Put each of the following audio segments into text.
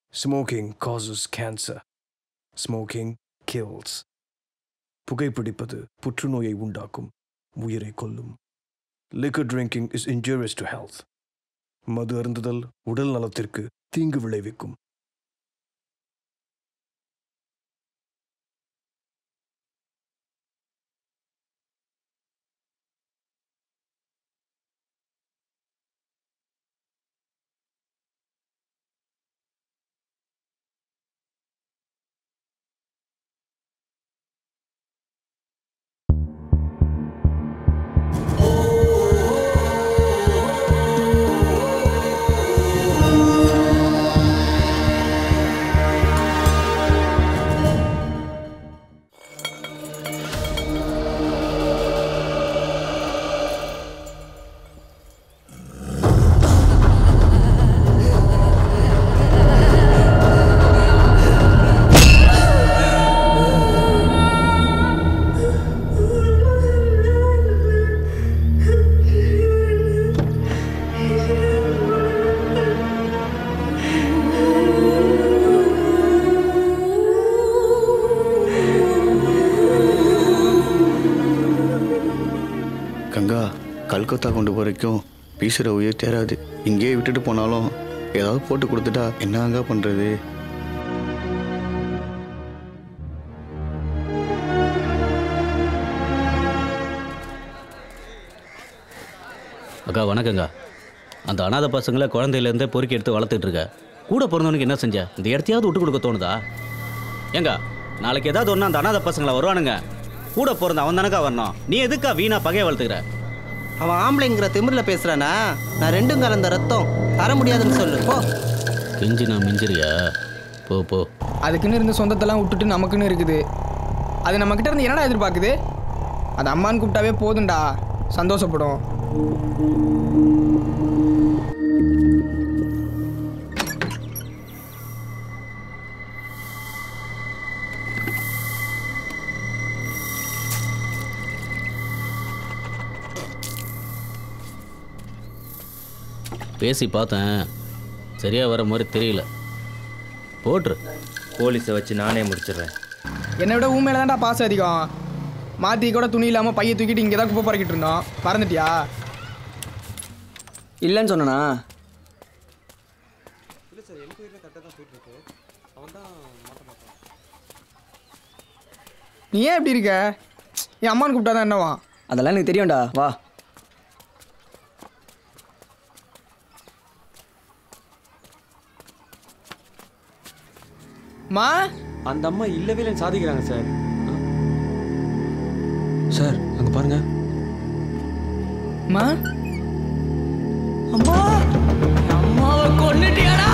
Smoking causes cancer smoking kills புகைப்பிடிப்பது புற்றுநோயை உண்டாக்கும் உயிரை கொல்லும் liquor drinking is injurious to health மது அருந்துதல் உடல் நலத்திற்கு தீங்கு விளைவிக்கும் கங்கா கல்கத்தா கொண்டு போகிற வரைக்கும் பேசுகிற உயிர் தேராது இங்கேயே விட்டுட்டு போனாலும் ஏதாவது போட்டு கொடுத்துட்டா என்னங்க பண்ணுறது அக்கா வணக்கங்க அந்த அனாதை பசங்களை குழந்தையிலேருந்தே பொறுக்கி எடுத்து வளர்த்துட்டு இருக்க கூட பிறந்தவனுக்கு என்ன செஞ்ச இந்த இடத்தையாவது விட்டு கொடுக்க தோணுதா ஏங்க நாளைக்கு ஏதாவது ஒன்று அந்த அனாதை பசங்களை வருவானுங்க கூட பிறந்த அவன் தானக்கா வரணும் நீ எதுக்கா வீணா பகையை வளர்த்துக்கிற அவன் ஆம்பளைங்கிற திமிர்ல பேசுறானா நான் ரெண்டும் கலந்த ரத்தம் தர முடியாதுன்னு சொல்லு போ கெஞ்சி நான் மிஞ்சிரியா போ போ அதுக்குன்னு இருந்த சொந்தத்தெல்லாம் விட்டுட்டு நமக்குன்னு இருக்குது அது நம்மக்கிட்ட இருந்து என்னடா எதிர்பார்க்குது அது அம்மான்னு கூப்பிட்டாவே போதும்டா சந்தோஷப்படும் பேசி பார்த்தேன் சரியா வர மாதிரி தெரியல போட்ரு போலீஸை வச்சு நானே முடிச்சிடுறேன் என்னை விட ஊமையில தான்டா பாசம் அதிகம் மாற்றி கூட துணி இல்லாமல் பையை தூக்கிட்டு இங்கே தான் குப்பை பறக்கிட்டு இருந்தோம் மறந்துட்டியா இல்லைன்னு சொன்னனா நீ ஏன் இப்படி இருக்க என் அம்மான்னு கூப்பிட்டா தான் என்னவா அதெல்லாம் எனக்கு தெரியும்டா வா மா அந்த அம்மா இல்லவே இல்லைன்னு சாதிக்கிறாங்க சார் சார் அங்கே பாருங்க மா அம்மா அம்மாவை கொண்டுட்டியாடா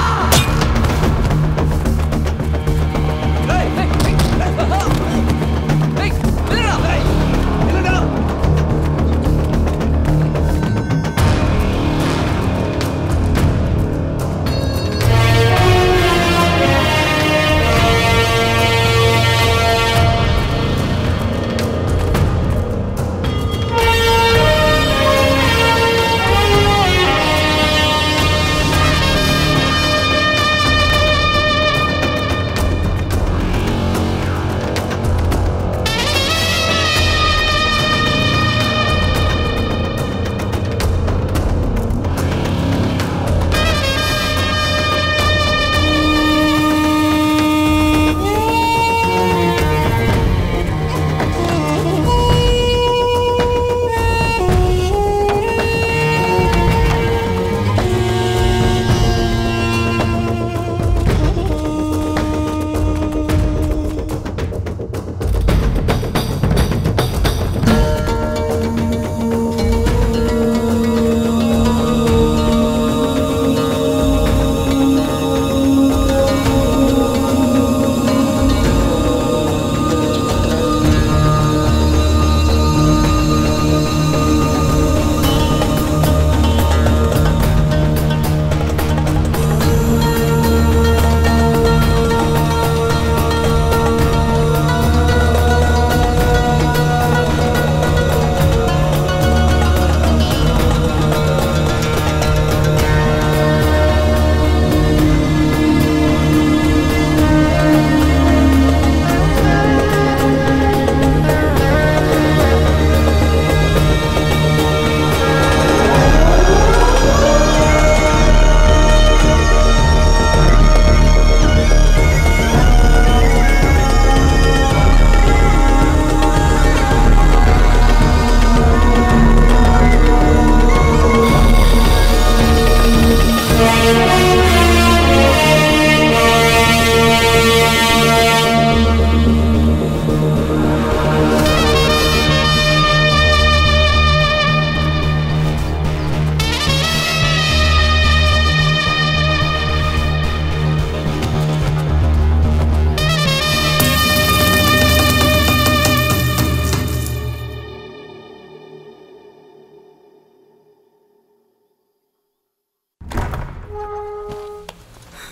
ஆ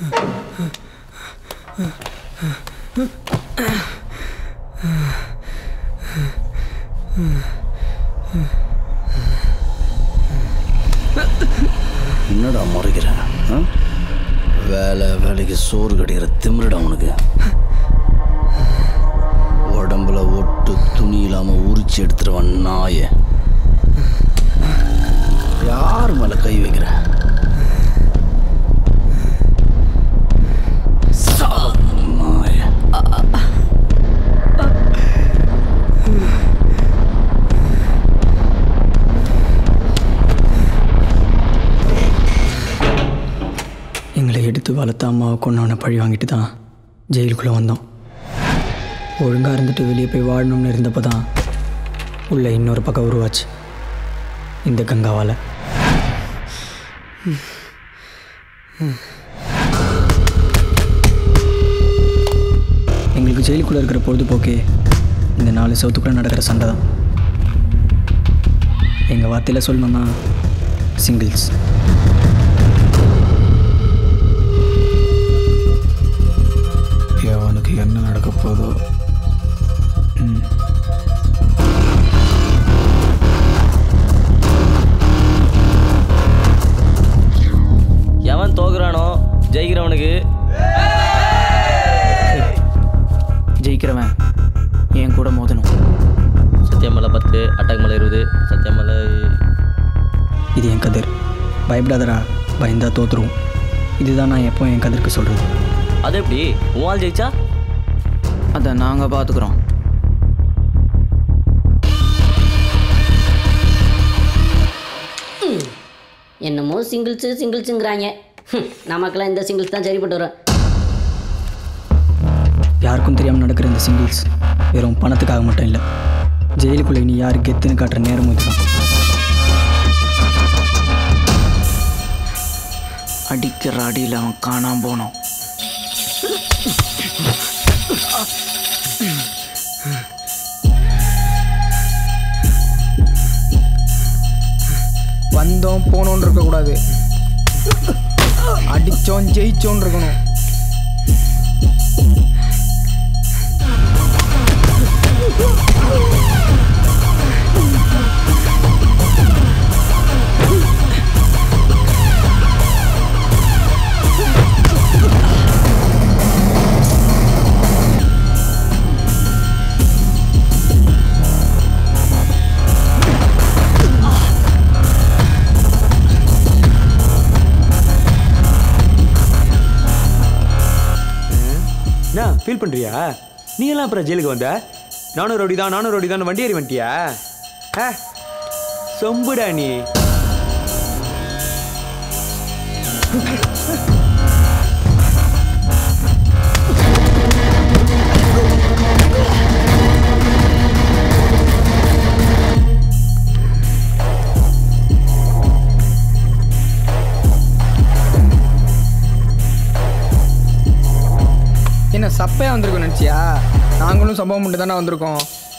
என்னடா முறைக்கிற ஆ? வேலை வேலைக்கு சோறு கடிக்கிற திமிருடா உனக்கு உடம்புல ஒட்டு துணி இல்லாம உரிச்சு எடுத்துருவன் நாய யார் மேல கை வைக்கிற சாவு நாய. எங்களை எடுத்து வளர்த்த அம்மாவை கொண்டவனை பழி வாங்கிட்டு தான் ஜெயிலுக்குள்ளே வந்தோம் ஒழுங்காக இருந்துட்டு வெளியே போய் வாழணும்னு இருந்தப்போ தான் உள்ள இன்னொரு பக்கம் உருவாச்சு இந்த கங்காவால் எங்களுக்கு ஜெயிலுக்குள்ளே இருக்கிற பொழுதுபோக்கே இந்த நாலு சவுத்துக்குள்ளே நடக்கிற சண்டை தான் எங்கள் வார்த்தையில் சொல்லணும்னா சிங்கிள்ஸ் எவனுக்கு என்ன நடக்க போதோ எவன் தோக்குறானோ ஜெயிக்கிறவனுக்கு ஜெயிக்கிறவன் என் கூட மோதணும் சத்தியமலை பத்து அட்டகமலை இருபது சத்தியமலை இது என் கதிர் பயப்படாதடா பயந்தா தோத்துருவோம் இதுதான் நான் எப்போ என் கதிருக்கு சொல்கிறது அது எப்படி உன் ஆள் ஜெயிச்சா அதை நாங்கள் பார்த்துக்குறோம் என்னமோ சிங்கிள்ஸு சிங்கிள்ஸுங்கிறாங்க ஹம், நமக்கெல்லாம் இந்த சிங்கிள்ஸ் தான் சரிப்பட்டு வரும் யாருக்கும் தெரியாமல் நடக்கிற இந்த சிங்கிள்ஸ் வெறும் பணத்துக்காக மட்டும் இல்லை ஜெயிலுக்குள்ளே இனி யார் கெத்துன்னு காட்டுற நேரமும் இதுதான் அடிக்கிற அடியில் அவன் காணாம போனோம் வந்தோம் போனோன்னு இருக்கக்கூடாது அடிச்சோம் ஜெயிச்சோன்னு இருக்கணும் என்ன ஃபீல் பண்ணுறியா நீ எல்லாம் அப்புறம் ஜெயிலுக்கு வந்த நானும் ரோடி தான் நானும் ரோடி தான் வண்டி ஏறி வந்துட்டியா ஆ சொம்புடா நீ என்ன சப்பையாக வந்திருக்கோம் நினச்சியா நாங்களும் சம்பவம் மட்டும் தானே வந்திருக்கோம்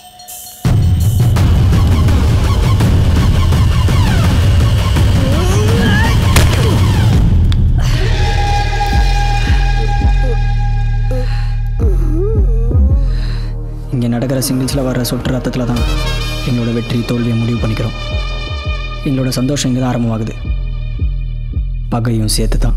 இங்கே நடக்கிற சிங்கிள்ஸில் வர்ற சொட்டு ரத்தத்தில் தான் எங்களோட வெற்றி தோல்வியை முடிவு பண்ணிக்கிறோம் எங்களோட சந்தோஷம் இங்கே தான் ஆரம்பமாகுது பகையும் சேர்த்து தான்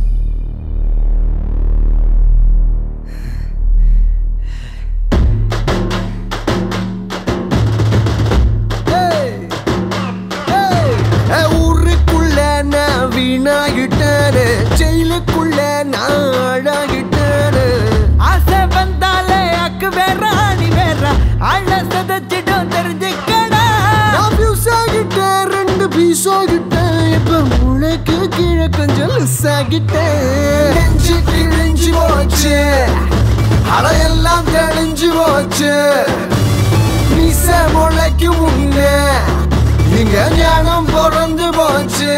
ஊருக்குள்ள நான் வீணாகிட்டேனு ஜெயிலுக்குள்ள நான் அழாகிட்டேனு ஆசை வந்தாலே அக்கு வேற அணி வேற அழ சதச்சிடும் தெரிஞ்சுக்கடா நான் பியூஸ் ஆகிட்டேன் ரெண்டு பீஸ் ஆகிட்டேன் இப்ப முளைக்கு கீழே கொஞ்சம் லிஸ் ஆகிட்டேன் நெஞ்சு கிழிஞ்சு போச்சு அலையெல்லாம் தெளிஞ்சு போச்சு மீச முளைக்கு முன்னே இங்க ஞானம் பிறந்து போச்சு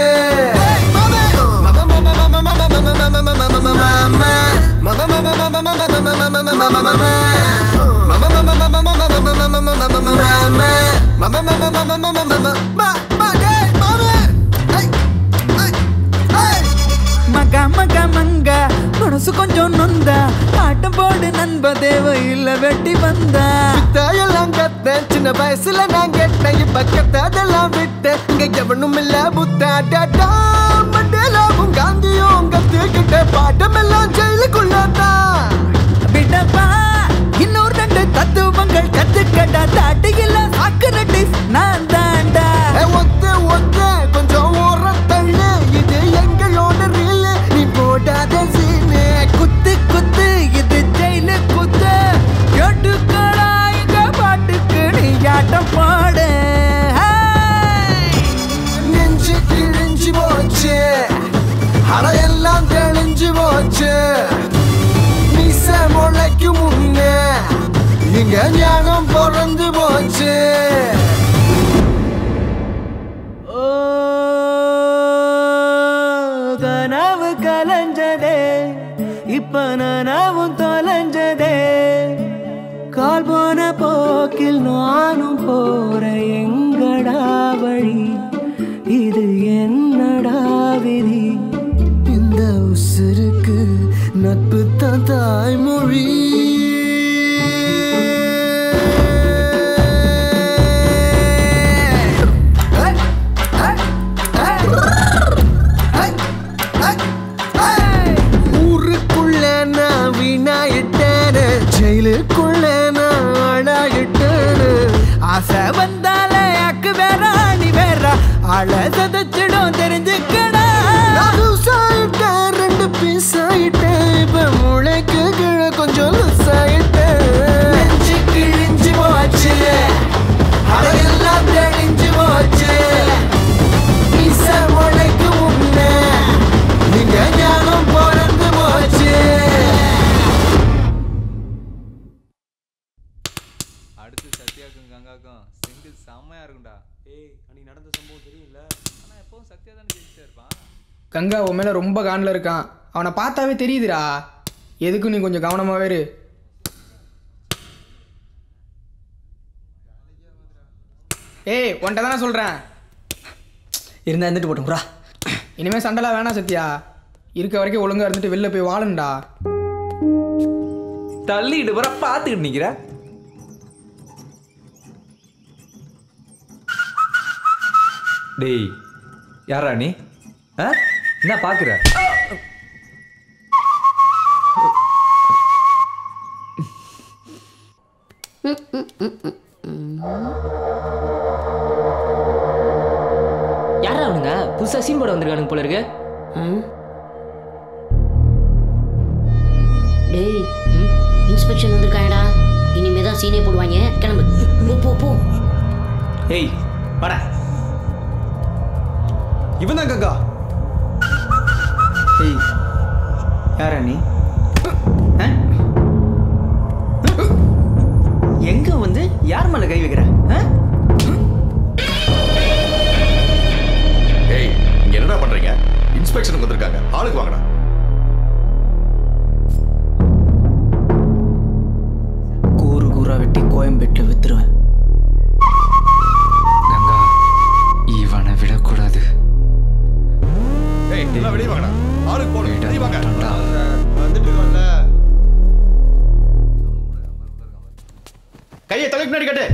மக மக மங்க மனச மனசு கொஞ்சம் நொந்தா ஆட்டம் போடு நண்ப தேவை இல்ல வெட்டி வந்தா எல்லாம் கத்த சின்ன வயசுல நான் கேட்டேன் இப்ப கத்ததெல்லாம் விட்டேன் இங்க எவனும் இல்ல புத்தா டாடா மண்டேலாவும் காந்தியும் கத்துக்கிட்ட பாட்டம் எல்லாம் ஜெயிலுக்குள்ளதான் விடப்பா இன்னொரு ரெண்டு தத்துவங்கள் கத்துக்கடா தாட்டியில சாக்ரட்டிஸ் நான் தாண்டா ஒத்து ஒத்து கொஞ்சம் ஓரத்தள்ளு இது எங்களோட ரீல் நீ போடாத சீனு குத்து குத்து இது ஜெயிலு குத்து கேட்டுக்கடா இங்க பாட்டுக்கு நீ ஆட்டம் பாடு நெஞ்சு கிழிஞ்சு போச்சு அட எல்லாம் தெளிஞ்சு போச்சு மிச முளைக்கு முன்னே இங்க ஞானம் பிறந்து போச்சு கனவு கலைஞ்சதே இப்ப நனவும் தொலைஞ்சதே கால் போன போக்கில் நானும் போற எங்கடா வழி இது என்னடா விதி இந்த உசுருக்கு நட்பு தான் தாய்மொழி ஊருக்குள்ள நான் வீணாயிட்டேன் ஜெயிலுக்குள்ள நான் ஆளாயிட்டேன் ஆசை வந்தாலே அக்கு வேற நீ வேற ஆள சதச்சிடும் தெரிஞ்சுக்கடா ஆயிட்டேன் ரெண்டு பீஸ் ஆயிட்டேன் இப்ப முளைக்கு கீழே கொஞ்சம் லூஸ் ஆயிட்டேன் நெஞ்சு கிழிஞ்சு போச்சு அதையெல்லாம் தெளிஞ்சு போச்சு பீச முளைக்கு முன்னே நீங்க ஞானம் பிறந்து போச்சு அடுத்து சத்யாக்கும் கங்காக்கும் சிங்கிள் செம்மையா இருக்கும்டா ஏய் அன்னைக்கு நடந்த சம்பவம் தெரியும்ல ஆனா எப்பவும் சத்யா தானே ஜெயிச்சிட்டே இருப்பான் கங்கா உன் மேலே ரொம்ப காண்டில் இருக்கான் அவனை பார்த்தாவே தெரியுதுடா எதுக்கும் நீ கொஞ்சம் கவனமாகவே இரு ஏய் உன்ட்ட தானே சொல்கிறேன் இருந்தா இருந்துட்டு போட்டோம் புறா இனிமேல் சண்டைலாம் வேணாம் சத்யா இருக்க வரைக்கும் ஒழுங்கா இருந்துட்டு வெளில போய் வாழுண்டா தள்ளிட்டு வர பார்த்துக்கிட்டு நிக்கிற டேய் யாரா நீ ஆ என்ன பாக்குற யாரா அவனுங்க புதுசா சீன் போட வந்திருக்கானுங்க போல இருக்கு டேய் இன்ஸ்பெக்ஷன் வந்திருக்காங்கடா இனிமே தான் சீனே போடுவாங்க கிளம்பு போ போ போ ஏய் வாடா இவன் தான் கங்கா ஏய் யாரா நீ ஆ? எங்க வந்து யார் மேல கை வைக்கிற ஆ? ஏய் இங்க என்னடா பண்றீங்க இன்ஸ்பெக்ஷனுக்கு வந்திருக்காங்க ஆளுக்கு வாங்கடா கூறு கூறா வெட்டி கோயம்பேட்டில் வித்துருவேன் கங்கா இவனை விடக்கூடாது ஏய் எல்லாம் வெளியே வாங்கடா ஆளுக்கு போடு வெளியே வாங்க வந்துட்டு இருக்கோம்ல கையை தலைக்கு முன்னாடி கட்டு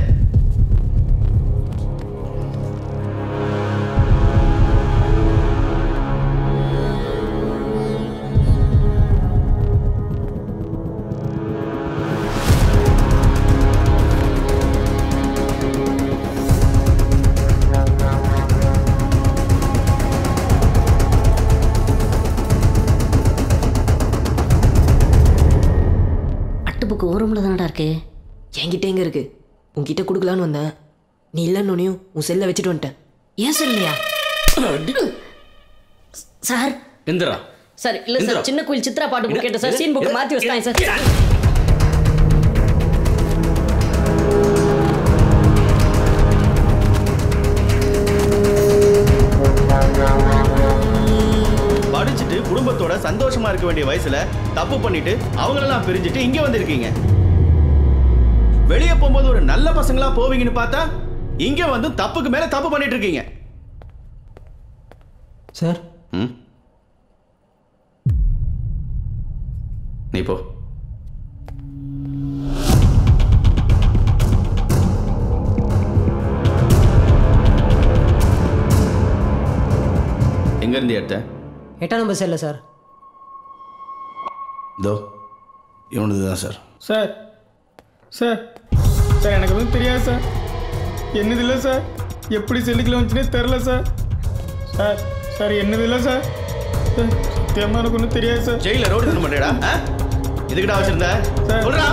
அட்டு புக்கு ஒரு ரூமில் தானடா இருக்கு என்கிட்ட எங்க இருக்கு உன்கிட்ட கொடுக்கலான்னு வந்தேன் நீ இல்லைன்னொன்னையும் உன் செல்லை வச்சுட்டு வந்துட்டேன் ஏன் சொல்லையா சார் எந்திரா சார் இல்ல எந்திரா. சார் சின்ன கோயில் சித்ரா பாட்டு புக் கேட்டேன் சார் சீன் புக் மாத்தி வச்சிட்டாங்க சார் படிச்சுட்டு குடும்பத்தோட சந்தோஷமா இருக்க வேண்டிய வயசுல தப்பு பண்ணிட்டு அவங்களெல்லாம் பிரிஞ்சுட்டு இங்க வந்திருக்கீங்க வெளியே போகும்போது ஒரு நல்ல பசங்களா போவீங்கன்னு பார்த்தா இங்க வந்து தப்புக்கு மேல தப்பு பண்ணிட்டு இருக்கீங்க சார் ம் நீ போ எங்க இருந்து எடுத்த எட்டாம் நம்பர் செல்ல சார் இதோ இவனது தான் சார் சார் சார் சார் எனக்கு எதுவும் தெரியாது சார் என்னது இல்லை சார் எப்படி செல்லுக்குள்ள வந்துச்சுனே தெரில சார் சார் சார் என்னது இல்லை சார் சார் சத்தியமாக எனக்கு ஒன்றும் தெரியாது சார் ஜெயில ரோடு திரும்ப மாட்டேடா எதுக்குடா வச்சிருந்த சொல்றா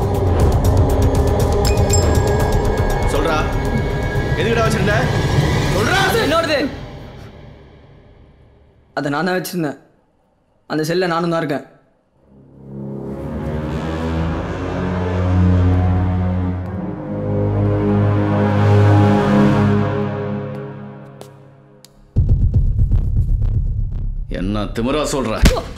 சொல்றா எதுக்குடா வச்சிருந்த சொல்றா என்னோடது அதை நான் தான் வச்சுருந்தேன் அந்த செல்லை நானும் தான் இருக்கேன் என்ன திமிரா சொல்ற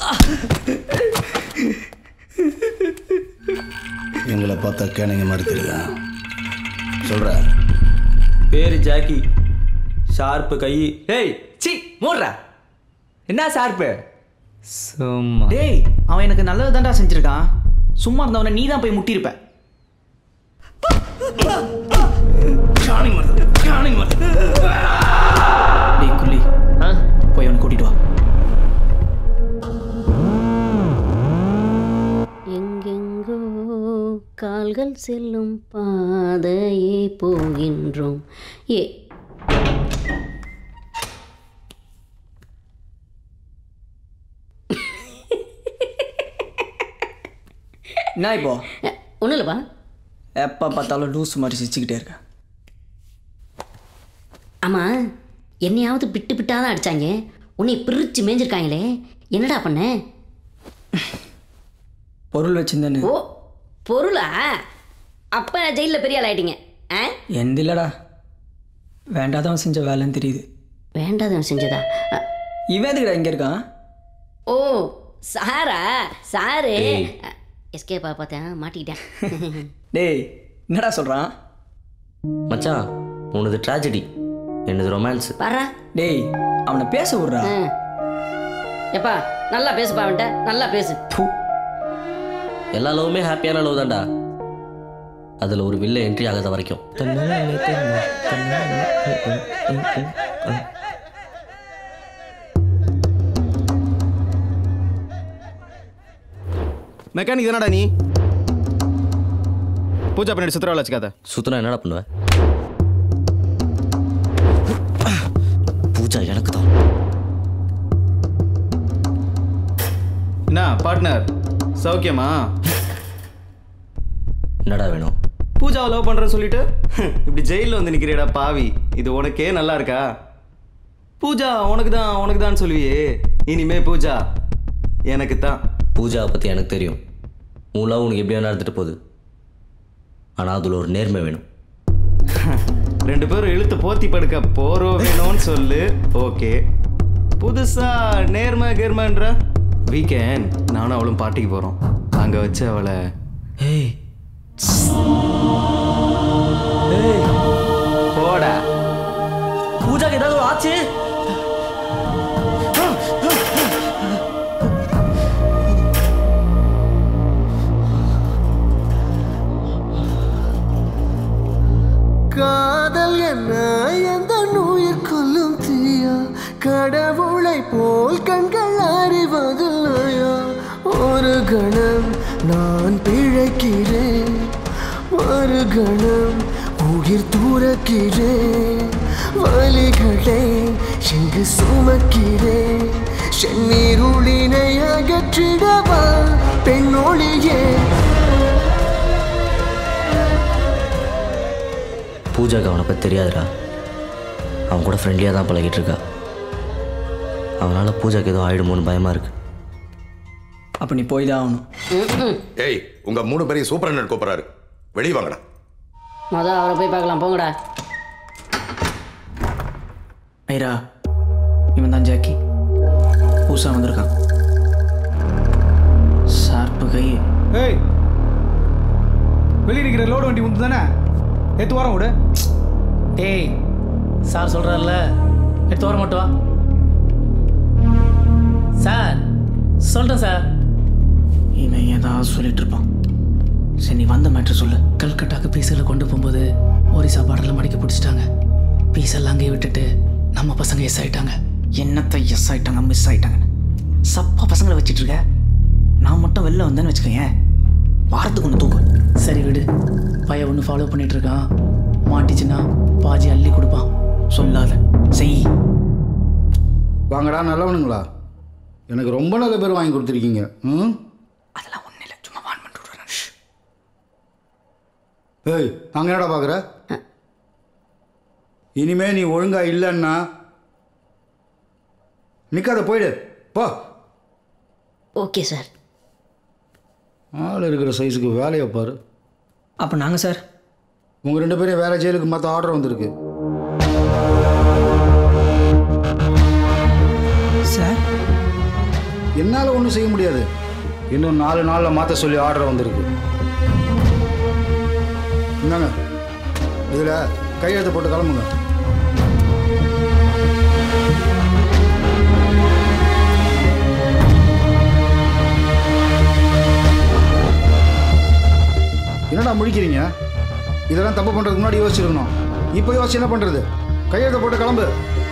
எங்களை பார்த்தா கேனைங்க மாதிரி தெரியுதா சொல்ற பேர் ஜாக்கி ஷார்ப்பு கை ஏய் சி மூடுறா என்ன ஷார்ப்பு சும்மா டேய் அவன் எனக்கு நல்லது தான்டா செஞ்சிருக்கான் சும்மா இருந்தவனை நீ தான் போய் முட்டியிருப்ப டேய் குள்ளி போய் அவனை கூட்டிட்டு வா எங்கெங்கோ கால்கள் செல்லும் பாதையே போகின்றோம் ஏ என்ன இப்போ ஒன்றும் இல்லைப்பா எப்போ பார்த்தாலும் லூஸ் மாதிரி சிரிச்சுக்கிட்டே இருக்கேன் ஆமாம் என்னையாவது பிட்டு பிட்டாக தான் அடித்தாங்க உன்னை பிரித்து மேய்ஞ்சிருக்காங்களே என்னடா பண்ண பொருள் வச்சிருந்தேன்னு ஓ பொருளா அப்போ ஜெயிலில் பெரிய ஆள் ஆயிட்டீங்க ஆ எந்த இல்லடா வேண்டாதவன் செஞ்ச வேலைன்னு தெரியுது வேண்டாதவன் செஞ்சதா இவன் எதுக்குடா இங்கே இருக்கான் ஓ சாரா சாரு ஏய். எஸ்கேப்பா பார்த்தேன் மாட்டிக்கிட்டேன் டேய் என்னடா சொல்கிறான் மச்சான் உனது ட்ராஜடி என்னது ரொமான்ஸ் பாரா டேய் அவனை பேச விட்றா எப்பா நல்லா பேசுப்பா அவன்கிட்ட நல்லா பேசு எல்லா லவ்வுமே ஹாப்பியான லவ் தான்டா அதில் ஒரு வில்ல என்ட்ரி ஆகாத வரைக்கும் மெக்கானிக் தானடா நீ பூஜா பண்ணிட்டு சுத்தரவாள் வச்சுக்காத சுத்தனா என்னடா பண்ணுவேன் பூஜா எனக்கு தான் என்ன பார்ட்னர் சௌக்கியமா என்னடா வேணும் பூஜாவை லவ் பண்ணுறேன்னு சொல்லிட்டு இப்படி ஜெயிலில் வந்து நிற்கிறியடா பாவி இது உனக்கே நல்லா இருக்கா பூஜா உனக்கு தான் உனக்கு தான் சொல்லுவியே இனிமே பூஜா எனக்கு தான் பூஜாவை பற்றி எனக்கு தெரியும் உன் லவ் உனக்கு எப்படி வேணா எடுத்துகிட்டு போகுது ஆனால் அதில் ஒரு நேர்மை வேணும் ரெண்டு பேரும் இழுத்து போத்தி படுக்க போறோம் வேணும்னு சொல்லு ஓகே புதுசா நேர்ம கெர்மன்ற வீக்கெண்ட் நானும் அவளும் பார்ட்டிக்கு போறோம் அங்க வச்சு அவளை ஏய் போடா பூஜாக்கு ஏதாவது ஆச்சு காதல் என்ன எந்த உயிர் கொல்லும் தீயா கடவுளை போல் கண்கள் அறிவதில்லையா ஒரு கணம் நான் பிழைக்கிறேன் ஒரு கணம் உயிர் தூரக்கிறேன் வலிகளை எங்கு சுமக்கிறேன் செந்நீருளினை அகற்றிடவா பெண்ணொழியே பூஜாக்கு அவனை பற்றி தெரியாதுடா அவன் கூட ஃப்ரெண்ட்லியாக தான் பழகிட்டு இருக்கா அவனால் பூஜாக்கு ஏதோ ஆயிடுமோன்னு பயமாக இருக்கு அப்போ நீ போய் தான் ஆகணும் ஏய் உங்க மூணு பேரையும் சூப்பரண்ணன் கூப்பிடுறாரு வெளியே வாங்கடா மொதல் அவரை போய் பார்க்கலாம் போங்கடா ஐரா இவன் தான் ஜாக்கி புதுசாக வந்திருக்கான் ஷார்ப்பு கை ஏய் வெளியே இருக்கிற லோடு வண்டி உண்டு தானே எடுத்து வாரம் விடு டேய் சார் சொல்கிறார்ல எடுத்து வர மாட்டோம் சார் சொல்கிறேன் சார் இவன் ஏதாவது சொல்லிட்டு இருப்பான் சரி நீ வந்த மேட்ரு சொல்லு கல்கட்டாக்கு பீஸில் கொண்டு போகும்போது ஒரிசா பார்டரில் மடிக்க பிடிச்சிட்டாங்க பீஸ் எல்லாம் அங்கேயே விட்டுட்டு நம்ம பசங்க எஸ் ஆயிட்டாங்க என்னத்தை எஸ் ஆயிட்டாங்க மிஸ் ஆயிட்டாங்கன்னு சப்பா பசங்களை வச்சிட்டு இருக்க நான் மட்டும் வெளில வந்தேன்னு வச்சுக்கோயேன் வாரத்துக்கு ஒன்று தூக்கும் சரி விடு பையன் ஒன்று ஃபாலோ பண்ணிட்டு இருக்கான் மாட்டிச்சுன்னா பாஜி அள்ளி கொடுப்பான் சொல்லாத செய் வாங்கடா நல்லவனுங்களா எனக்கு ரொம்ப நல்ல பேர் வாங்கி கொடுத்துருக்கீங்க ம் ஏய் அங்கே என்னடா பார்க்குற இனிமே நீ ஒழுங்கா இல்லைன்னா நிற்காத போயிடு போ ஓகே சார் ஆள் இருக்கிற சைஸுக்கு வேலையை பாரு அப்போ நாங்கள் சார் உங்கள் ரெண்டு பேரையும் வேற ஜெயிலுக்கு மற்ற ஆர்டர் வந்திருக்கு சார் என்னால் ஒன்றும் செய்ய முடியாது இன்னும் நாலு நாளில் மாற்ற சொல்லி ஆர்டர் வந்திருக்கு இந்தாங்க இதில் கையெழுத்து போட்டு கிளம்புங்க என்னடா முழிக்கிறீங்க இதெல்லாம் தப்பு பண்ணுறதுக்கு முன்னாடி யோசிச்சிருக்கணும் இப்போ யோசிச்சு என்ன பண்ணுறது கையெழுத்து போட்டு கிளம்பு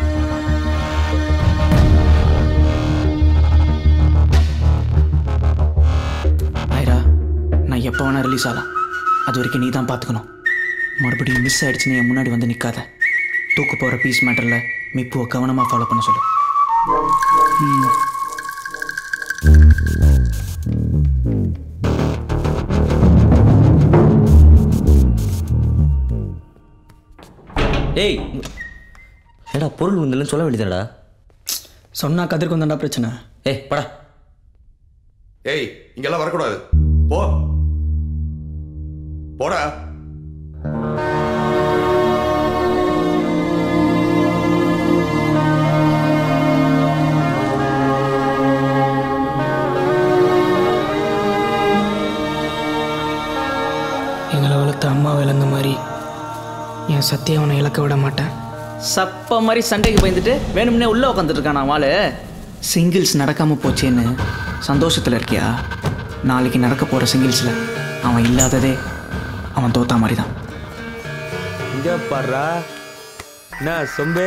ஐரா நான் எப்போ வேணால் ரிலீஸ் ஆகலாம் அது வரைக்கும் நீ தான் பார்த்துக்கணும் மறுபடியும் மிஸ் ஆயிடுச்சுன்னு என் முன்னாடி வந்து நிற்காத தூக்கு போகிற பீஸ் மேட்டரில் மிப்புவை கவனமாக ஃபாலோ பண்ண சொல்லு ம். ஏய் ஏடா பொருள் வந்தலன்னு சொல்ல வேண்டியதாடா சொன்னா கதிர்க்கு வந்தாண்டா பிரச்சனை ஏய் படா ஏய் இங்கெல்லாம் வரக்கூடாது போ போடா எங்களை வளர்த்த அம்மாவை இழந்த மாதிரி என் சத்தியம் அவனை இழக்க விட மாட்டேன் சப்ப மாதிரி சண்டைக்கு பயந்துட்டு வேணும்னே உள்ளே உட்காந்துட்டு இருக்கான் வாளு சிங்கிள்ஸ் நடக்காமல் போச்சேன்னு சந்தோஷத்தில் இருக்கியா நாளைக்கு நடக்க போகிற சிங்கிள்ஸில் அவன் இல்லாததே அவன் தோத்தா மாதிரி தான் இங்க பாடுறா என்ன சொம்பே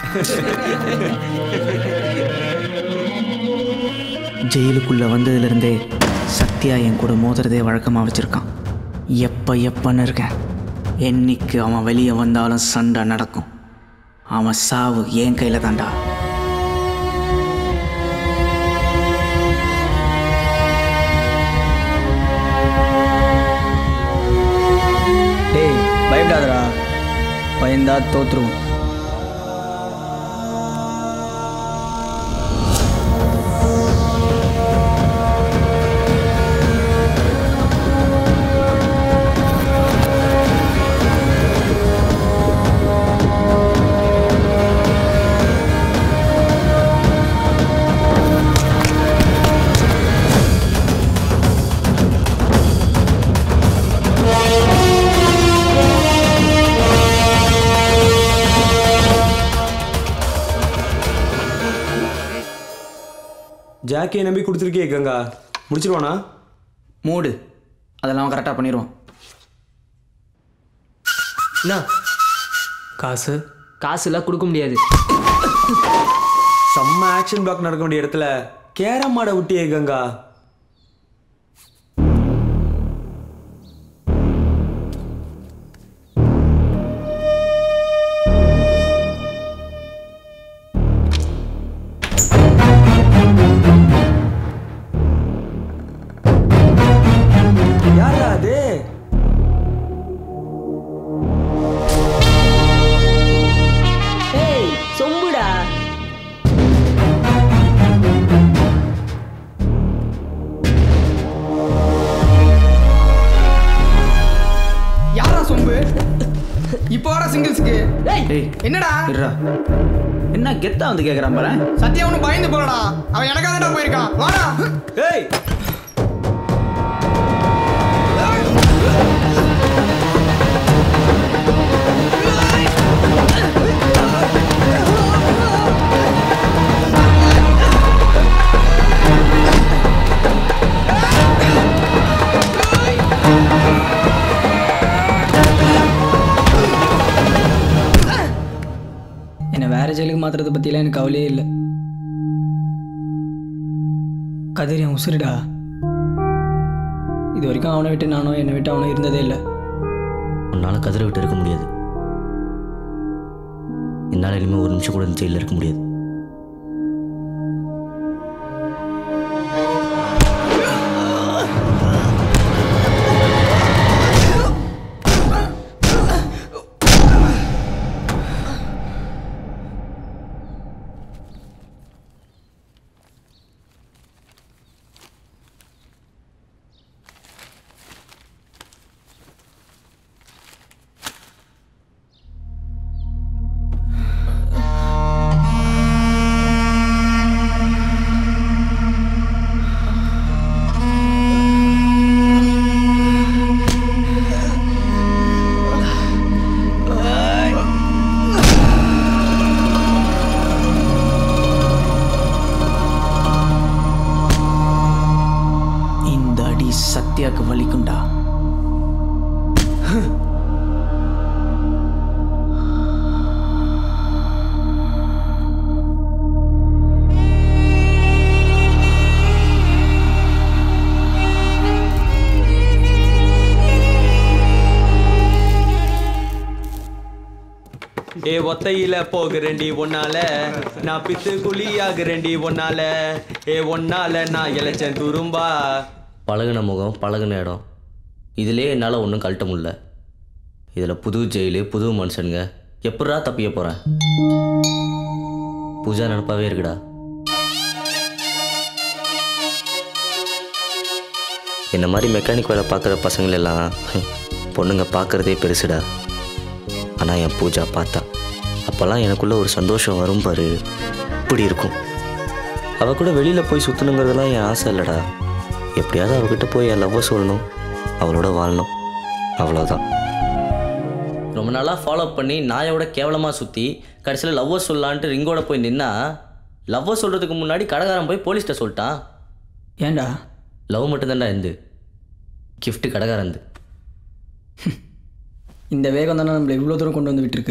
ஜெயிலுக்குள்ளே வந்ததுலேருந்தே சத்யா என் கூட மோதுறதே வழக்கமாக வச்சுருக்கான் எப்போ எப்பன்னு இருக்கேன் என்னைக்கு அவன் வெளியே வந்தாலும் சண்டை நடக்கும் அவன் சாவு என் கையில் தான்டா டேய் பயப்படாதடா பயந்தா தோத்துருவோம் ஜாக்கியை நம்பி கொடுத்துருக்கே கங்கா முடிச்சிருவானா மூடு அதெல்லாம் அவன் கரெக்டாக பண்ணிடுவான் என்ன காசு காசுலாம் கொடுக்க முடியாது செம்ம ஆக்ஷன் பிளாக் நடக்க வேண்டிய இடத்துல கேரம் மாட விட்டியே கங்கா யாரா அது ஏய் சொம்புடா யாரா சொம்பு இப்போ வர சிங்கிள்ஸ்க்கு ஏய் என்னடா இருடா என்ன கெத்தா வந்து கேட்குறான் பாரு சத்யா ஒன்றும் பயந்து போலடா அவன் எனக்காக தான்டா போயிருக்கான் வாடா ஏய் ஏய் என்னை வேற ஜெயிலுக்கு மாத்துறதை பற்றிலாம் எனக்கு கவலையே இல்லை கதிர் என் உசுருடா இது வரைக்கும் அவனை விட்டு நானோ என்னை விட்டு அவனும் இருந்ததே இல்லை உன்னால் கதிரை விட்டு இருக்க முடியாது என்னால் இனிமேல் ஒரு நிமிஷம் கூட இந்த ஜெயிலில் இருக்க முடியாது இந்த அடி சத்யாக்கு வலிக்குண்டா ஏ ஒத்தையில போகிறேன்டி ஒன்னால நான் பித்து குழியாகிறேன்டி ஒன்னால ஏ ஒன்னால நான் இளைச்சேன் துரும்பா பழகுன முகம் பழகுன இடம் இதிலே என்னால் ஒன்றும் கழட்ட முடியல இதில் புது ஜெயிலு புது மனுஷனுங்க எப்படா தப்பிக்க போகிறேன் பூஜா நினப்பாவே இருக்குடா என்ன மாதிரி மெக்கானிக் வேலை பார்க்குற பசங்களெல்லாம் பொண்ணுங்க பார்க்குறதே பெருசுடா ஆனால் என் பூஜா பார்த்தா அப்போல்லாம் எனக்குள்ள ஒரு சந்தோஷம் வரும் பாரு இப்படி இருக்கும் அவ கூட வெளியில் போய் சுற்றணுங்கிறதெல்லாம் என் ஆசை இல்லைடா எப்படியாவது அவகிட்ட போய் என் லவ்வை சொல்லணும் அவளோட வாழணும் அவ்வளோதான் ரொம்ப நாளாக ஃபாலோ பண்ணி நாயோட கேவலமாக சுற்றி கடைசியில் லவ்வை சொல்லலான்ட்டு ரிங்கோட போய் நின்னா லவ்வை சொல்கிறதுக்கு முன்னாடி கடைக்காரன் போய் போலீஸ்கிட்ட சொல்லிட்டான் ஏன்டா லவ் மட்டும்தான்டா இருந்து கிஃப்ட்டு கடைக்காரந்து இந்த வேகம் தானே நம்மளை இவ்வளோ தூரம் கொண்டு வந்து விட்டுருக்கு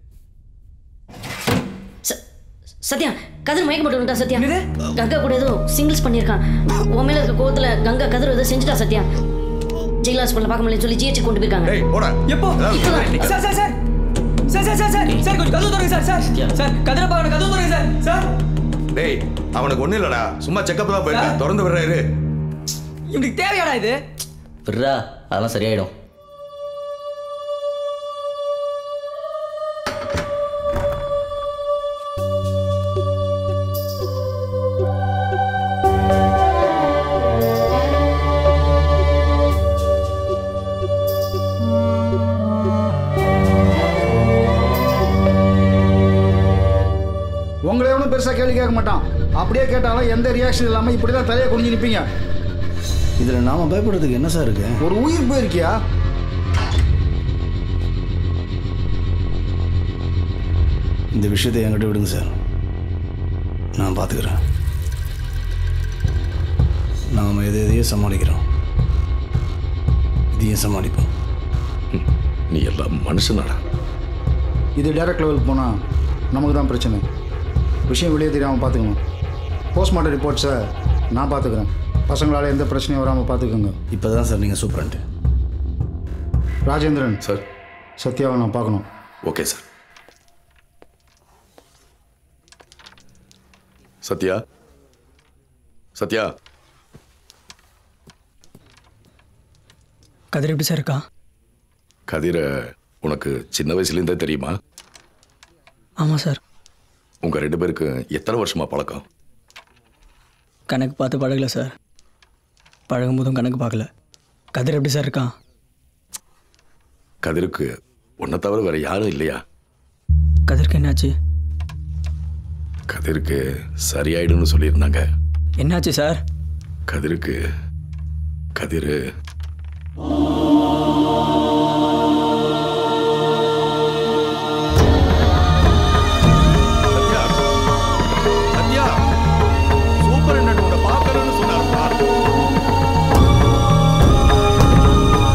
சத்யா கதிர் மயக்க போட்டு விட்டா சத்யா கங்கா கூட ஏதோ சிங்கிள்ஸ் பண்ணியிருக்கான் உன் மேல இருக்க கோவத்துல கங்கா கதிர் ஏதோ செஞ்சுட்டா சத்யா ஜெயில் ஹாஸ்பிட்டல் பார்க்க முடியல சொல்லி ஜிஹெச் கொண்டு போயிருக்காங்க எப்போ sir sir sir sir sir sir sir sir கொஞ்சம் கதவு திறங்க சார் சார் சார் கதிரை பார்க்கணும் கதவு திறங்க சார் சார் டேய் அவனுக்கு ஒண்ணும் இல்லடா சும்மா செக்கப் தான் போயிருக்கான் திறந்து விடுறாரு இவனுக்கு தேவையாடா இது விட்றா அதெல்லாம் சரியாயிடும் உங்களை எவனும் பெருசாக கேள்வி கேட்க மாட்டான் அப்படியே கேட்டாலும் எந்த ரியாக்ஷன் இல்லாமல் இப்படி தான் தலையை குனிஞ்சு நிற்பீங்க இதில் நாம பயப்படுறதுக்கு என்ன சார் இருக்கு ஒரு உயிர் போயிருக்கியா இந்த விஷயத்தை என்கிட்ட விடுங்க சார் நான் பார்த்துக்கிறேன் நாம் எதை எதையோ சமாளிக்கிறோம் இதையும் சமாளிப்போம் நீ எல்லாம் மனுஷனாடா இது டைரக்ட் லெவலுக்கு போனால் நமக்கு தான் பிரச்சனை விஷயம் வெளியே தெரியாமல் பார்த்துக்கணும் போஸ்ட்மார்ட்டம் ரிப்போர்ட்ஸை நான் பார்த்துக்கிறேன் பசங்களால் எந்த பிரச்சனையும் வராமல் பார்த்துக்கோங்க இப்போ தான் சார் நீங்கள் சூப்பரண்ட்டு ராஜேந்திரன் சார் சத்யாவை நான் பார்க்கணும் ஓகே சார் சத்யா சத்யா கதிர் எப்படி சார் இருக்கா கதிர உனக்கு சின்ன வயசுலேருந்தே தெரியுமா ஆமாம் சார் உங்க ரெண்டு பேருக்கு எத்தனை வருஷமா பழக்கம் கணக்கு பார்த்து பழகல சார் பழகும் போதும் கணக்கு பார்க்கல கதிர் எப்படி சார் இருக்கான் கதிருக்கு உன்னை தவிர வேற யாரும் இல்லையா கதிருக்கு என்னாச்சு கதிருக்கு சரியாயிடும்னு சொல்லியிருந்தாங்க என்னாச்சு சார் கதிருக்கு கதிரு சத்யா சூப்பர் உன்னை பார்க்கணும்னு சொன்னாருப்பா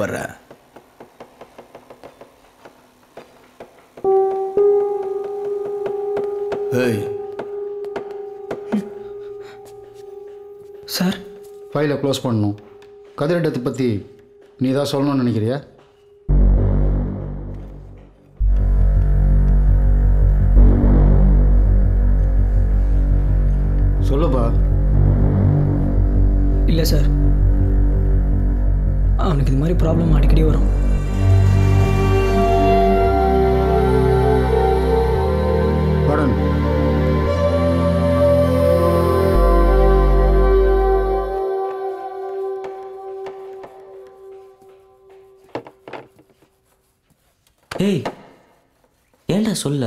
பயப்படுற ஏய் சார் ஃபைலை க்ளோஸ் பண்ணணும் கதிரிடத்தை பற்றி நீ தான் சொல்லணும்னு நினைக்கிறியா சொல்லுப்பா இல்லை சார் அவனுக்கு இது மாதிரி ப்ராப்ளம் அடிக்கடி வரும் படன் ஏய் ஏன்டா சொல்ல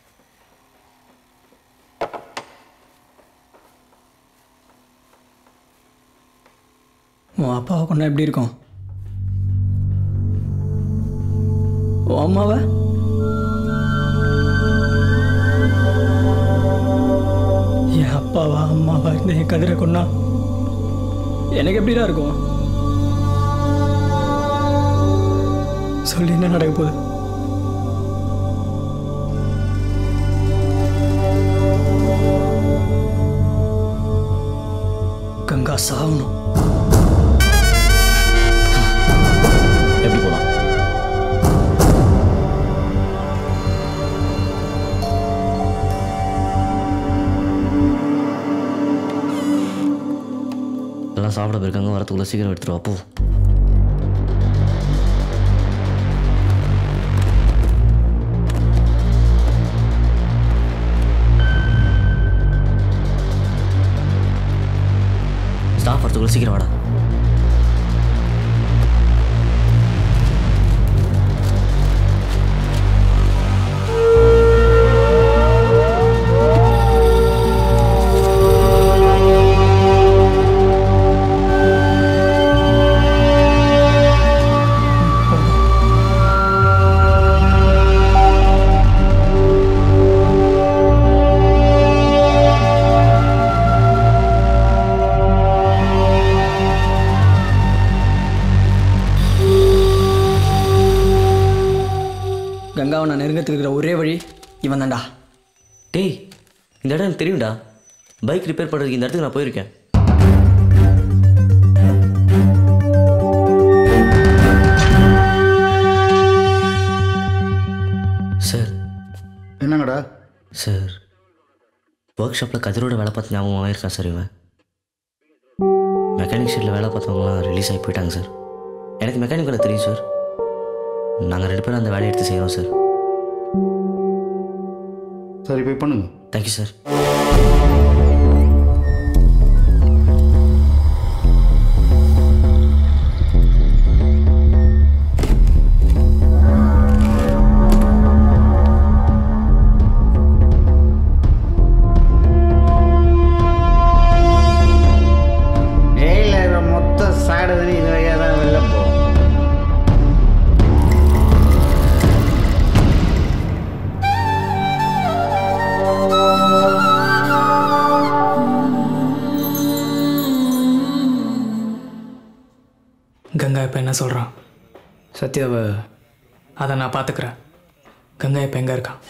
உன் அப்பாவை கொண்டா எப்படி இருக்கும் உன் அம்மாவை என் அப்பாவா அம்மாவா இந்த என் கதிரை கொண்டா எனக்கு எப்படிடா இருக்கும் சொல்லி என்ன நடக்க போகுது கங்கா சாகணும் எப்படி போலாம் எல்லாம் சாப்பிட போயிருக்காங்க வரத்துக்குள்ள சீக்கிரம் எடுத்துட்டு வா போ ஸ்டாஃப் வரத்துக்குள்ள சீக்கிரம் வாடா கங்காவை நான் நெருங்கத்துக்கு இருக்கிற ஒரே வழி இவன் தான்டா டேய் இந்த இடம் எனக்கு தெரியும்டா பைக் ரிப்பேர் பண்ணுறதுக்கு இந்த இடத்துக்கு நான் போயிருக்கேன் சார் என்னங்கடா சார் ஒர்க் ஷாப்பில் கதிரோட வேலை பார்த்து ஞாபகமாக இருக்கான் சார் இவன் மெக்கானிக் ஷெட்டில் வேலை பார்த்தவங்களாம் ரிலீஸ் ஆகி போயிட்டாங்க சார் எனக்கு மெக்கானிக் வேலை தெரியும் சார் நாங்கள் ரெண்டு பேரும் அந்த வேலையை எடுத்து செய்கிறோம் சார் சரி போய் பண்ணுங்க தேங்க்யூ சார் ஜெயிலில் இருக்கிற மொத்த சாடுதல் இது வழியாக தான் வெளில போகும் கங்கா இப்போ என்ன சொல்கிறான் சத்யாவை அதை நான் பார்த்துக்கிறேன் கங்கா இப்போ எங்கே இருக்கான்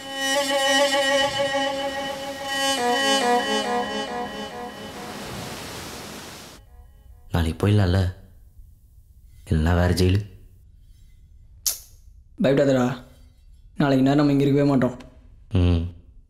நாளைக்கு போயிடலாம்ல இல்லைன்னா வேறு ஜெயிலு பயப்படாதடா நாளைக்கு நேரம் நம்ம இங்கே இருக்கவே மாட்டோம் ம்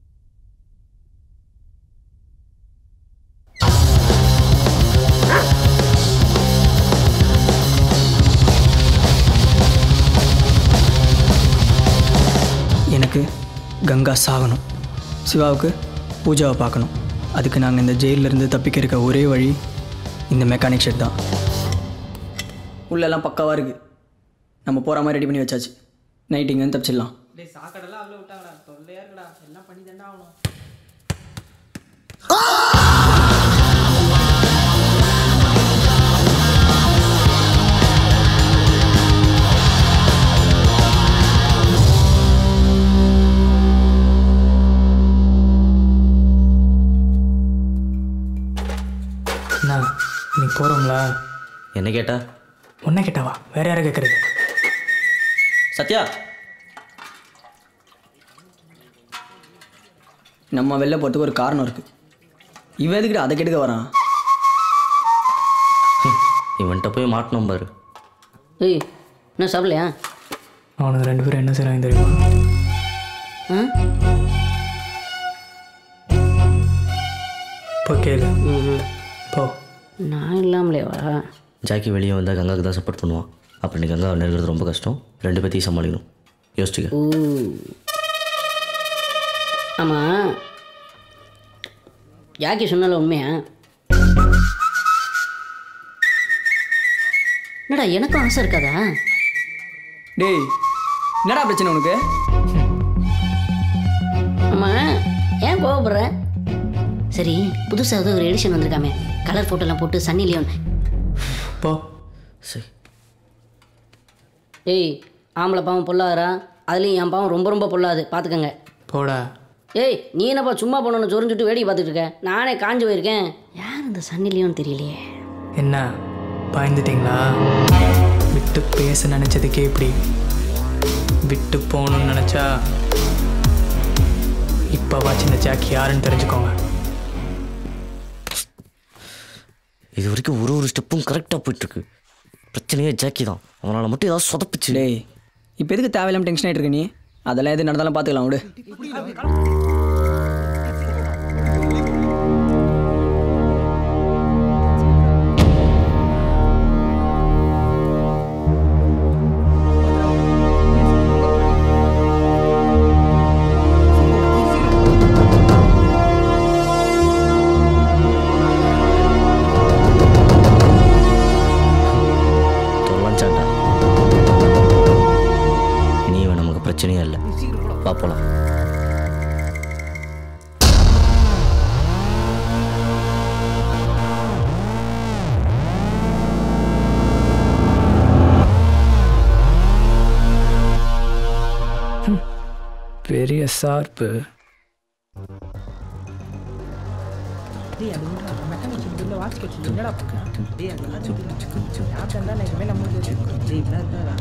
எனக்கு கங்கா சாகணும் சிவாவுக்கு பூஜாவை பார்க்கணும் அதுக்கு நாங்கள் இந்த ஜெயில்ல இருந்து தப்பிக்க இருக்க ஒரே வழி இந்த மெக்கானிக் ஷெட் தான் உள்ளெல்லாம் பக்காவாக இருக்குது நம்ம போகிற மாதிரி ரெடி பண்ணி வச்சாச்சு நைட் இங்கேருந்து தப்பிச்சிடலாம் டேய் சாக்கடெல்லாம் அவ்வளோ விட்டாங்கடா தொல்லையா இருக்குடா எல்லாம் பண்ணி தாண்டா ஆகணும் என்ன நீ போகிறோம்ல என்ன கேட்டா உன்னை கேட்டாவா வேற யாரை கேட்குறது சத்யா நம்ம வெளில போகிறதுக்கு ஒரு காரணம் இருக்குது இவன் எதுக்கிட்ட அதை கெடுக்க வரான் இவன்கிட்ட போய் மாட்டணும் பாரு ஏய் என்ன சாப்பிடலையா அவனுக்கு ரெண்டு பேரும் என்ன செய்கிறாங்க தெரியுமா ஆ இப்போ கேளு போ நான் இல்லாமலேவா ஜாக்கி வெளியே வந்தால் கங்காவுக்கு தான் சப்போர்ட் பண்ணுவான் அப்போ நீ கங்கா நெருங்கிறது ரொம்ப கஷ்டம் ரெண்டு பேத்தையும் சமாளிக்கணும் யோசிச்சுக்க ஓ ஆமாம் யாக்கி சொன்னால உண்மையா என்னடா எனக்கும் ஆசை இருக்காதா டேய் என்னடா பிரச்சனை உனக்கு ஆமாம் ஏன் கோவப்படுற சரி புதுசாக ஏதோ ஒரு எடிஷன் வந்திருக்காமே கலர் ஃபோட்டோலாம் போட்டு சன்னி லியோன் போ சரி ஏய் ஆம்பளை பாவம் பொல்லாதரா அதுலேயும் என் பாவம் ரொம்ப ரொம்ப பொல்லாது பார்த்துக்கங்க போடா ஏய் நீ என்னப்பா சும்மா போனோன்னு சொரிஞ்சுட்டு வேடிக்கை பார்த்துட்டு இருக்க நானே காஞ்சு போயிருக்கேன் யார் இந்த சன்னி லியோன்னு தெரியலையே என்ன பயந்துட்டீங்களா விட்டு பேச நினச்சதுக்கே இப்படி விட்டு போகணும்னு நினச்சா இப்போவாச்சும் இந்த ஜாக்கி யாருன்னு தெரிஞ்சுக்கோங்க இது வரைக்கும் ஒரு ஒரு ஸ்டெப்பும் கரெக்டாக போயிட்டுருக்கு பிரச்சனையே ஜாக்கி தான் அவனால் மட்டும் ஏதாவது சொதப்பிச்சு டேய் இப்போ எதுக்கு தேவையில்லாம டென்ஷன் ஆகிட்டு இருக்க நீ அதெல்லாம் எது நடந்தாலும் பார்த்துக்கலாம் விடு தொலைஞ்சாண்டா இனி இவன் நமக்கு பிரச்சனையே இல்லை வா போலாம் பெரிய சார்பு டேய் அது விட்றா மெக்கானிக் உள்ள வாட்ச் கட்டி என்னடா பக்கம் டேய் அது வாட்ச் கட்டி யார் தந்தா நான் இதுமே நம்ம டேய் என்னடா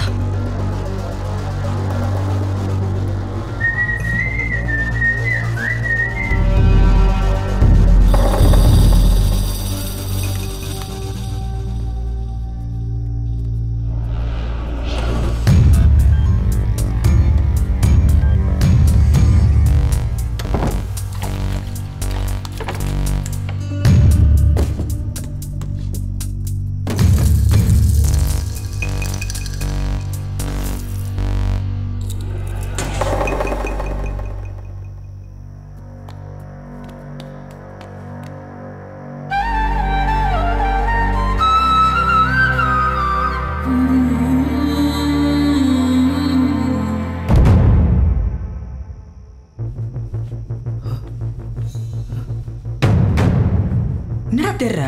என்னடா தேடுற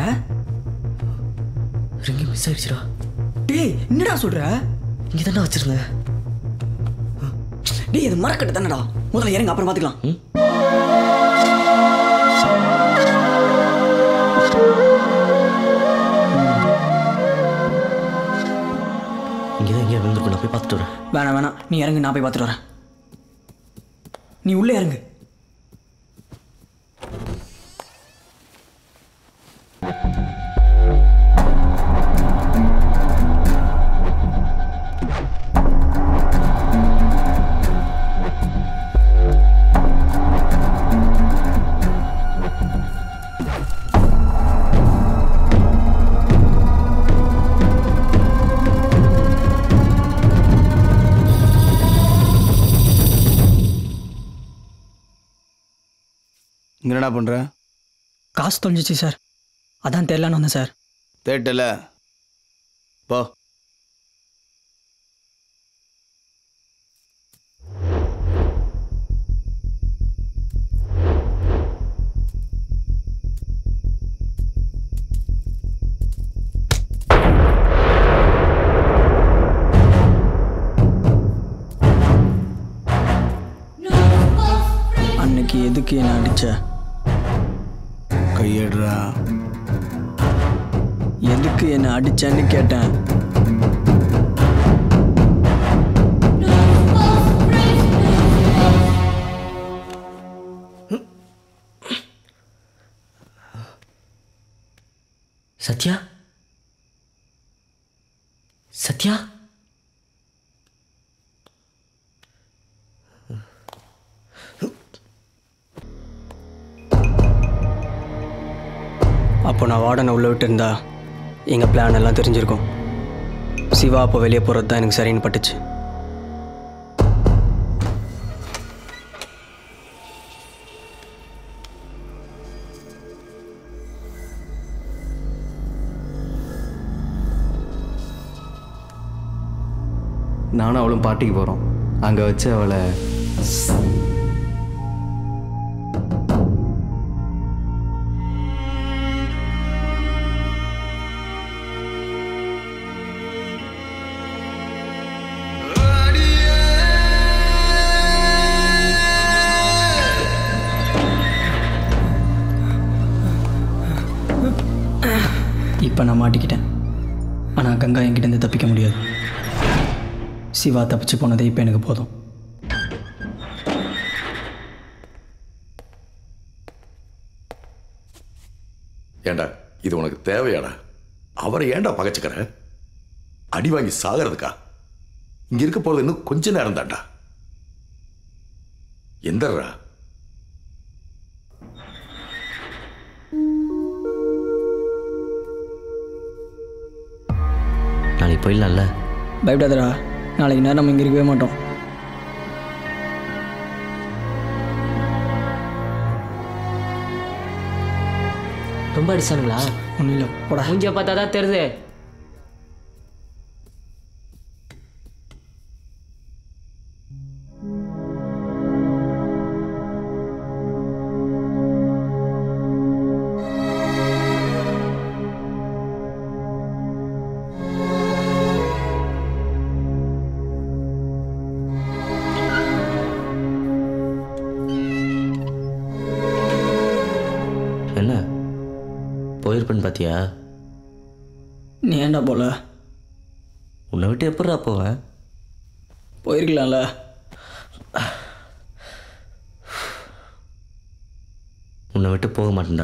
ரிங்கி மிஸ் ஆயிடுச்சுடா டேய் என்னடா சொல்ற இங்கே தானே வச்சிருந்தேன் டேய் இது மரக்கட்டு தானடா முதல்ல இறங்க அப்புறம் பார்த்துக்கலாம் இங்கே தான் எங்கேயா விழுந்துருக்கும் நான் போய் பார்த்துட்டு வரேன் வேணாம் வேணாம் நீ இறங்கு நான் போய் பார்த்துட்டு வரேன் நீ உள்ளே இறங்கு இங்க என்னடா பண்ற காசு தொலைஞ்சிச்சு சார் அதான் தெரியலான்னு வந்தேன் சார் தேட்டல போ அன்னைக்கு எதுக்கு என்ன அடிச்ச கையடுறா எதுக்கு என்ன அடிச்சேன்னு கேட்டேன் சத்யா சத்யா அப்போ நான் வார்டனை உள்ளே விட்டுருந்தா எங்கள் பிளான் எல்லாம் தெரிஞ்சிருக்கும் சிவா அப்போ வெளியே போகிறது தான் எனக்கு சரின்னு பட்டுச்சு நானும் அவளும் பார்ட்டிக்கு போகிறோம் அங்கே வச்சு அவளை இப்போ நான் மாட்டிக்கிட்டேன் ஆனால் கங்கா என்கிட்டேருந்து தப்பிக்க முடியாது சிவா தப்பிச்சு போனதே இப்போ எனக்கு போதும் ஏண்டா இது உனக்கு தேவையாடா அவரை ஏன்டா பகைச்சுக்கிற அடி வாங்கி சாகிறதுக்கா இங்க இருக்க போறது இன்னும் கொஞ்ச நேரம் தான்டா எந்தர்றா நாளைக்கு போயிடலாம்ல பயப்படாதடா நாளைக்கு நேரம் நம்ம இங்கே இருக்கவே மாட்டோம் ரொம்ப அடிச்சானுங்களா ஒன்றும் இல்லை போடா மூஞ்சிய பார்த்தா தான் தெரியுது என்ன போயிருப்பேன்னு பார்த்தியா நீ ஏன்டா போல உன்னை விட்டு எப்படா போவேன் போயிருக்கலாம்ல உன்னை விட்டு போக மாட்டேன்டா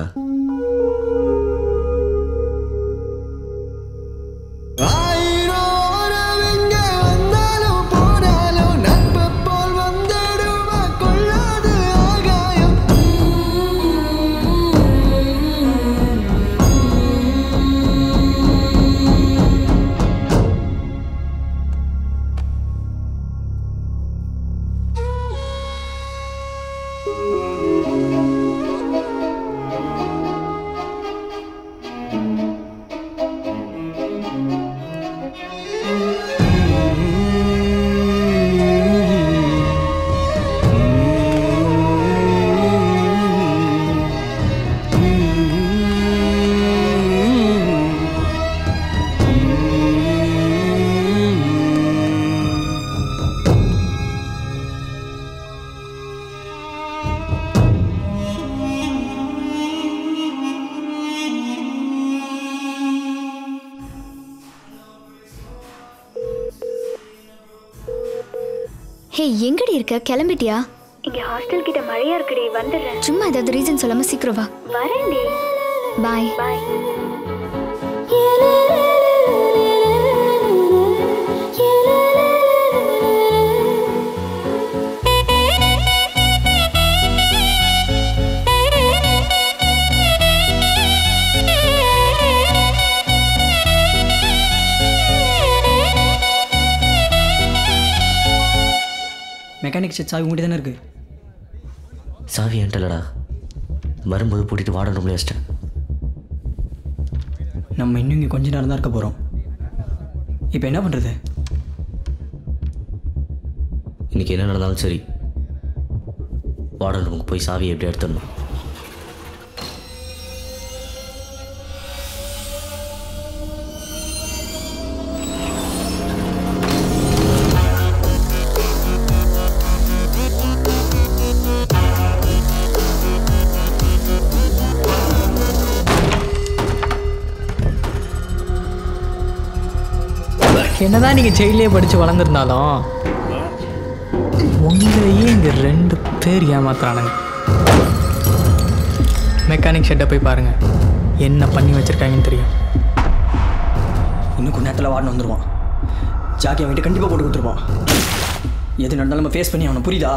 ஹே எங்கடி இருக்க கிளம்பிட்டியா இங்க ஹாஸ்டல் கிட்ட மழையா இருக்குடி வந்துடுறேன் சும்மா ஏதாவது ரீசன் சொல்லாம சீக்கிரம் வா வரேன்டி பாய் பாய் மெக்கானிக் செட் சாவி உங்கள்கிட்ட தானே இருக்குது சாவி என்கிட்டலடா வரும்போது பூட்டிட்டு வாட ரூம்ல வச்சிட்டேன் நம்ம இன்னும் இங்கே கொஞ்ச நேரம் தான் இருக்க போகிறோம் இப்போ என்ன பண்ணுறது இன்னைக்கு என்ன நடந்தாலும் சரி வார்டன் ரூமுக்கு போய் சாவியை எப்படி எடுத்துடணும் என்னதான் நீங்கள் ஜெயிலே படித்து வளர்ந்துருந்தாலும் உங்களையே இங்கே ரெண்டு பேர் ஏமாத்துறானுங்க மெக்கானிக் ஷெட்டை போய் பாருங்கள் என்ன பண்ணி வச்சிருக்காங்கன்னு தெரியும் இன்னும் கொஞ்ச நேரத்தில் வார்டன் வந்துடுவான் ஜாக்கி அவன்கிட்ட கண்டிப்பாக போட்டு கொடுத்துருப்பான் எது நடந்தாலும் நம்ம ஃபேஸ் பண்ணி அவனை புரியுதா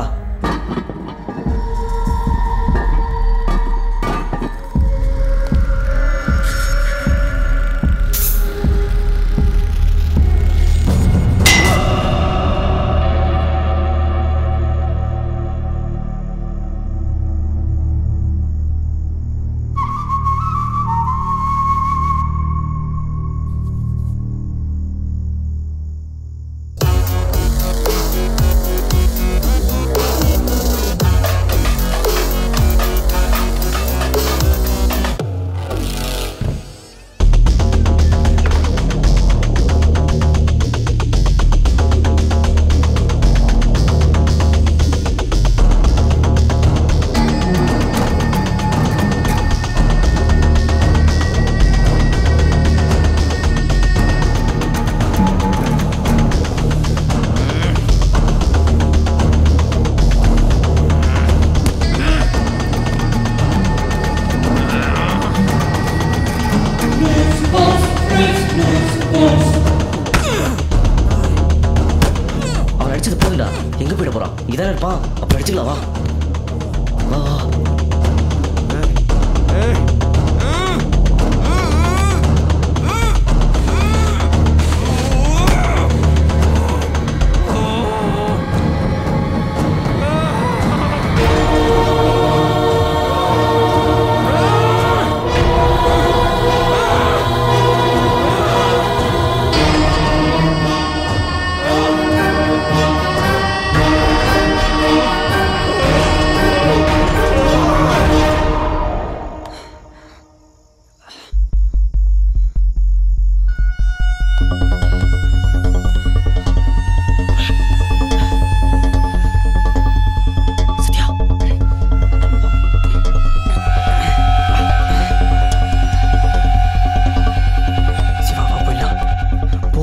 அவன் அடிச்சது போதுண்டா எங்க போயிட போறான் இதான் இருப்பான் அப்ப அடிச்சுக்கலாம் வா வா வா சிவா வா போயிடலாம் போ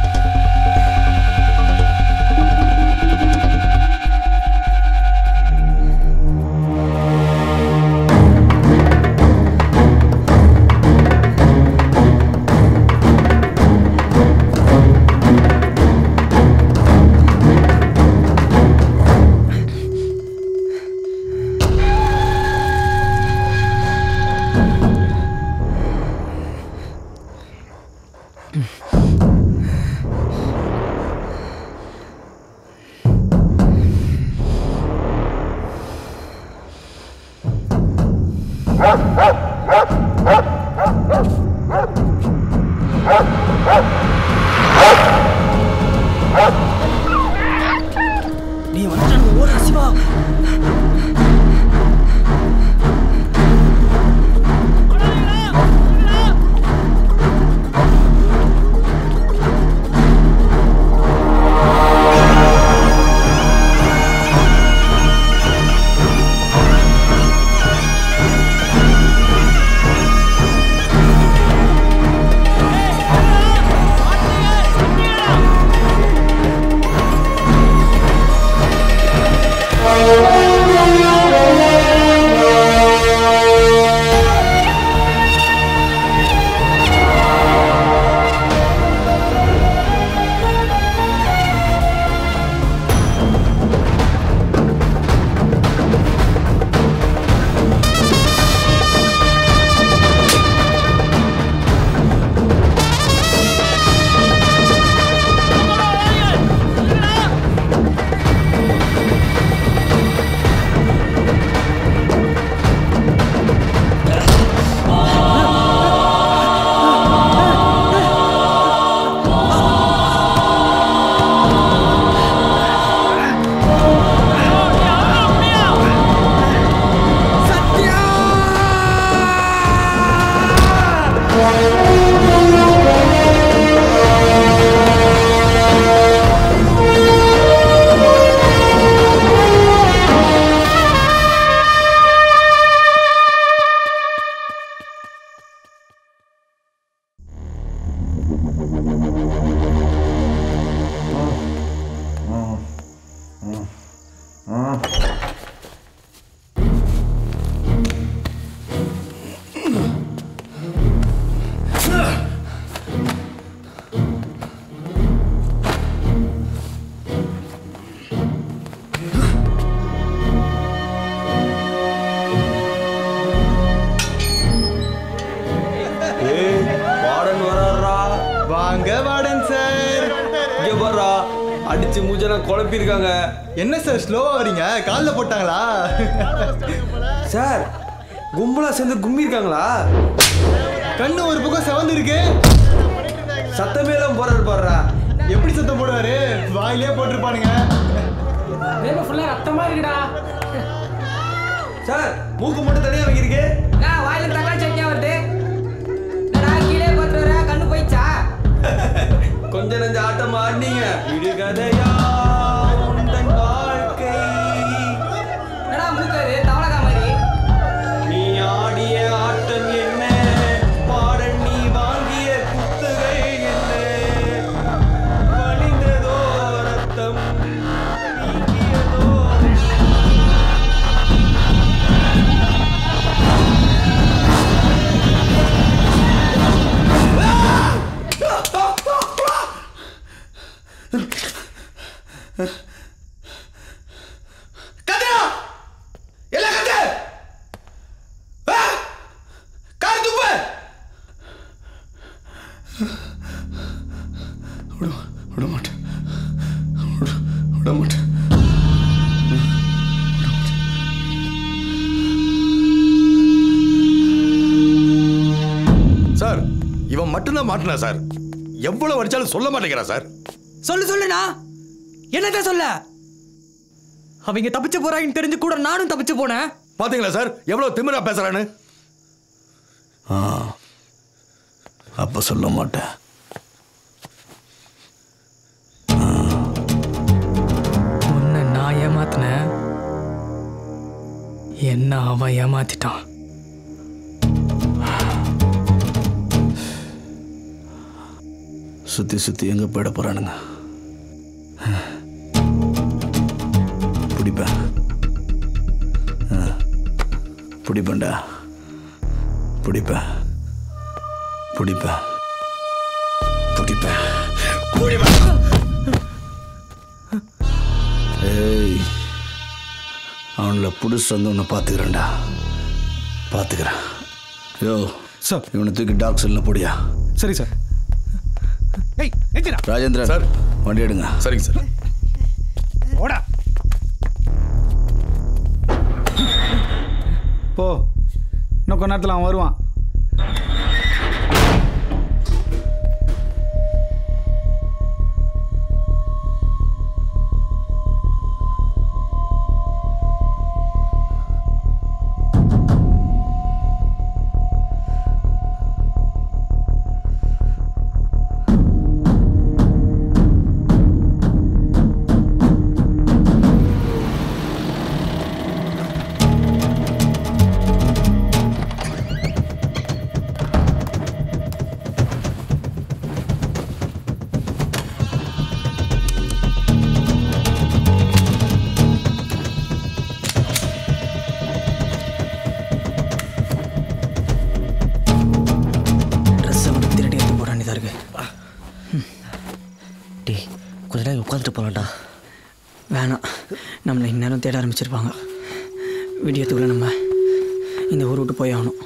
நீ வந்துட்டான் ஓட சிவா அடிச்சு மூஞ்செல்லாம் குழப்பிருக்காங்க என்ன சார் ஸ்லோவா வரீங்க காலில் போட்டாங்களா சார் கும்பலா சேர்ந்து கும்பிருக்காங்களா கண்ணு ஒரு பக்கம் செவந்து இருக்கு சத்தமே எல்லாம் போறாரு பாடுறா எப்படி சத்தம் போடுவாரு வாயிலே போட்டிருப்பானுங்க வேணும் ஃபுல்லா ரத்தமா இருக்குடா சார் மூக்கு மட்டும் தனியா வைக்கிறீங்க நான் வாயில தக்காளி சட்னியா வருது என்னடா கீழே பார்த்து வர கண்ணு போயிடுச்சா கொஞ்ச நஞ்ச ஆட்டம் ஆடினீங்க விடுகதையா உந்தன் வாழ்க்கை என்னடா மூக்காரு தவளகா மாதிரி நீ ஆடிய ஆட்டம் என்ன பாடல் நீ வாங்கிய குத்துகை என்ன வழிந்ததோ ரத்தம் நீங்கியதோ கதா எல்லாம் கத்து ஆ! கார் துப்பு விட விட மாட்டேன் விட விட மாட்டேன் சார் இவன் மட்டும்தான் மாட்டினா சார் எவ்வளவு அடிச்சாலும் சொல்ல மாட்டேங்கிறான் சார் சொல்லு சொல்லுண்ணா என்னத்த சொல்ல அவங்க தப்பிச்சு போறாங்கன்னு தெரிஞ்சு கூட நானும் தப்பிச்சு போனேன் பாத்தீங்களா சார் எவ்வளவு திமிரா பேசுறான்னு ஆ அப்ப சொல்ல மாட்டேன் உன்னை நான் ஏமாத்தினேன் என்ன அவன் ஏமாத்திட்டான் சுத்தி சுத்தி எங்க போயிட போறானுங்க பிடிப்பேன் ஆ, பிடிப்பேன்டா பிடிப்பேன் பிடிப்பேன் பிடிப்பேன் ஏய் அவனில் புதுசு வந்து உன்னை பார்த்துக்கிறேன்டா பார்த்துக்கிறேன் யோ சார் இவனை தூக்கி டாக் செல்ல போடியா சரி சார் ஏய் எஞ்சிரா ராஜேந்திரன் சார் வண்டி எடுங்க சரிங்க சார் ஓடா போ இன்னும் கொஞ்ச நேரத்தில் அவன் வருவான் ட்ரெஸ்ஸை வந்து திருடி எடுத்து போட வேண்டியதாக இருக்கு டேய் கொஞ்ச நேரம் உட்காந்துட்டு போகலாம்டா வேணாம் நம்மளை இந்நேரம் தேட ஆரம்பிச்சிருப்பாங்க விடியத்துக்குள்ள நம்ம இந்த ஊர் விட்டு போய் ஆகணும்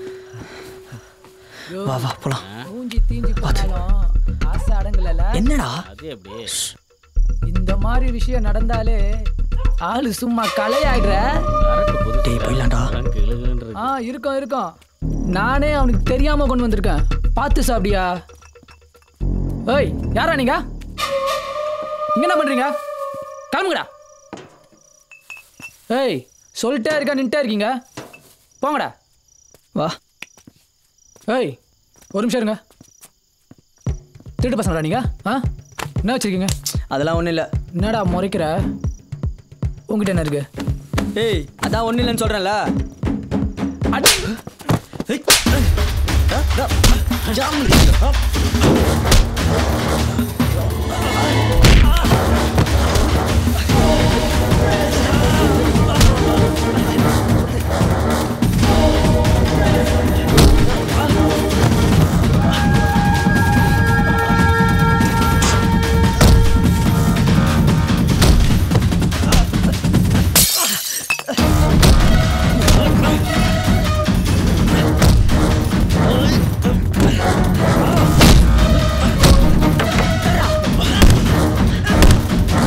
வா வா போலாம் மூஞ்சி தீஞ்சு போனாலும் ஆசை அடங்கலல என்னடா அது எப்படி இந்த மாதிரி விஷயம் நடந்தாலே ஆளு சும்மா கலையாயிடுற டேய் போயிடலாம்டா ஆ இருக்கும் இருக்கும் நானே அவனுக்கு தெரியாம கொண்டு வந்திருக்கேன் பார்த்து சாப்பிடியா ஏய் யாரா நீங்க இங்க என்ன பண்றீங்க கிளம்புங்கடா ஏய் சொல்லிட்டே இருக்கா நின்ட்டே இருக்கீங்க போங்கடா வா ஏய் ஒரு நிமிஷம் இருங்க திருட்டு பசங்கடா நீங்க ஆ என்ன வச்சிருக்கீங்க அதெல்லாம் ஒன்றும் இல்லை என்னடா முறைக்கிற உங்ககிட்ட என்ன இருக்கு ஏய் அதான் ஒன்றும் இல்லைன்னு சொல்கிறேன்ல Ah!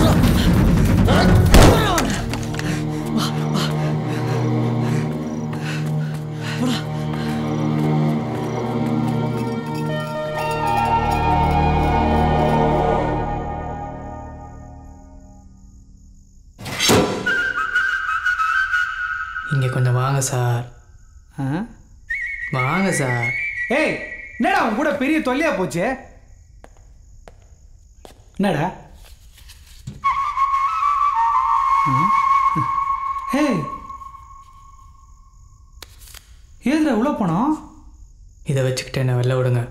இங்கே கொஞ்சம் வாங்க சார் வாங்க சார் ஏய் என்னடா உன் கூட பெரிய தொல்லையா போச்சு என்னடா ஹே ஏதுடா உள்ள போனோம் இதை வச்சுக்கிட்டு என்ன வெளில விடுங்க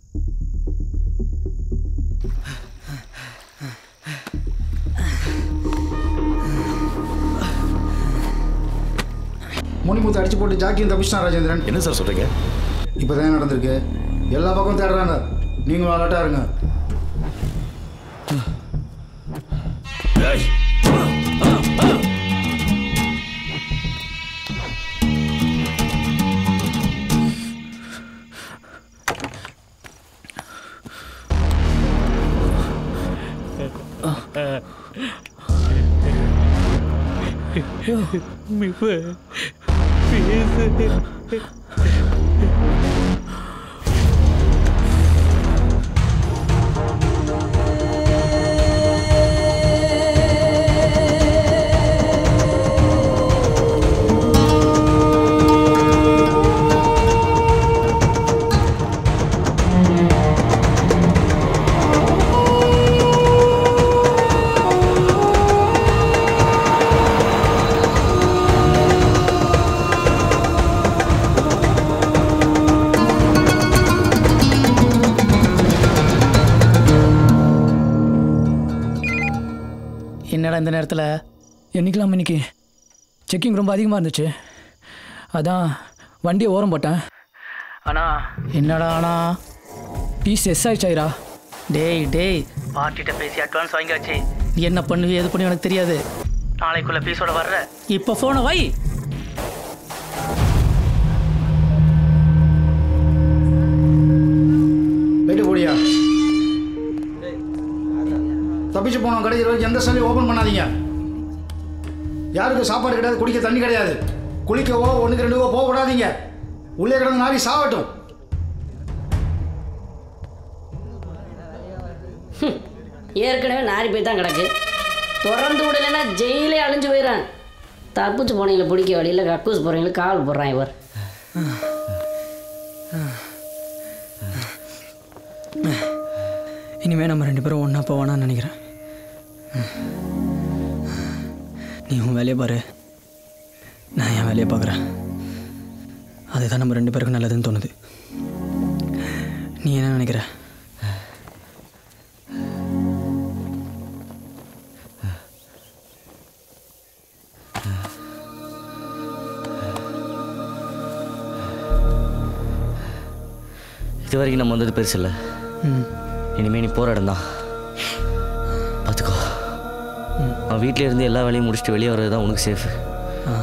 முனிமுத்து அடிச்சு போட்டு ஜாக்கியும் தப்பிச்சிட்டான் ராஜேந்திரன் என்ன சார் சொல்றீங்க இப்போ தான் நடந்திருக்கு எல்லா பக்கம் தேடுறாங்க நீங்களும் அலர்ட்டாக இருங்க என்னடா இந்த நேரத்தில் என்னைக்கெல்லாம் இன்னைக்கு செக்கிங் ரொம்ப அதிகமாக இருந்துச்சு அதான் வண்டியை ஓரம் போட்டேன் ஆனால் என்னடா ஆனா பீஸ் எஸ் ஆயிடுச்சாயிரா டேய் டேய் பார்ட்டிகிட்ட பேசி அட்வான்ஸ் வாங்கியாச்சு நீ என்ன பண்ணுவி எது பண்ணி எனக்கு தெரியாது நாளைக்குள்ள பீஸோட வர்ற இப்போ ஃபோனை வை லைட்டு போடியா தப்பிச்சு போனோம் கிடைக்கிற வரைக்கும் எந்த சலையும் ஓப்பன் பண்ணாதீங்க யாருக்கும் சாப்பாடு கிடையாது குடிக்க தண்ணி கிடையாது குளிக்கவோ ஒன்றுக்கு ரெண்டுவோ போக விடாதீங்க உள்ளே கிடந்து நாரி சாவட்டும் ஏற்கனவே நாரி போய் தான் கிடக்கு திறந்து விடலைன்னா ஜெயிலே அழிஞ்சு போயிடறேன் தப்பிச்சு போனீங்கள பிடிக்க வழியில் கக்கூஸ் போகிறீங்களா காவல் போடுறான் இவர் இனிமேல் நம்ம ரெண்டு பேரும் ஒன்றா போவானான்னு நினைக்கிறேன் நீ உன் வேலையை பாரு நான் என் வேலையை பார்க்குறேன் அதுதான் நம்ம ரெண்டு பேருக்கும் நல்லதுன்னு தோணுது நீ என்ன நினைக்கிற இது வரைக்கும் நம்ம வந்தது பெருசு இல்லை ம் இனிமேல் நீ போகிற இடம் தான் பார்த்துக்கோ அவன் வீட்டிலே இருந்து எல்லா வேலையும் முடிச்சுட்டு வெளியே வர்றது தான் உனக்கு சேஃபு ஆ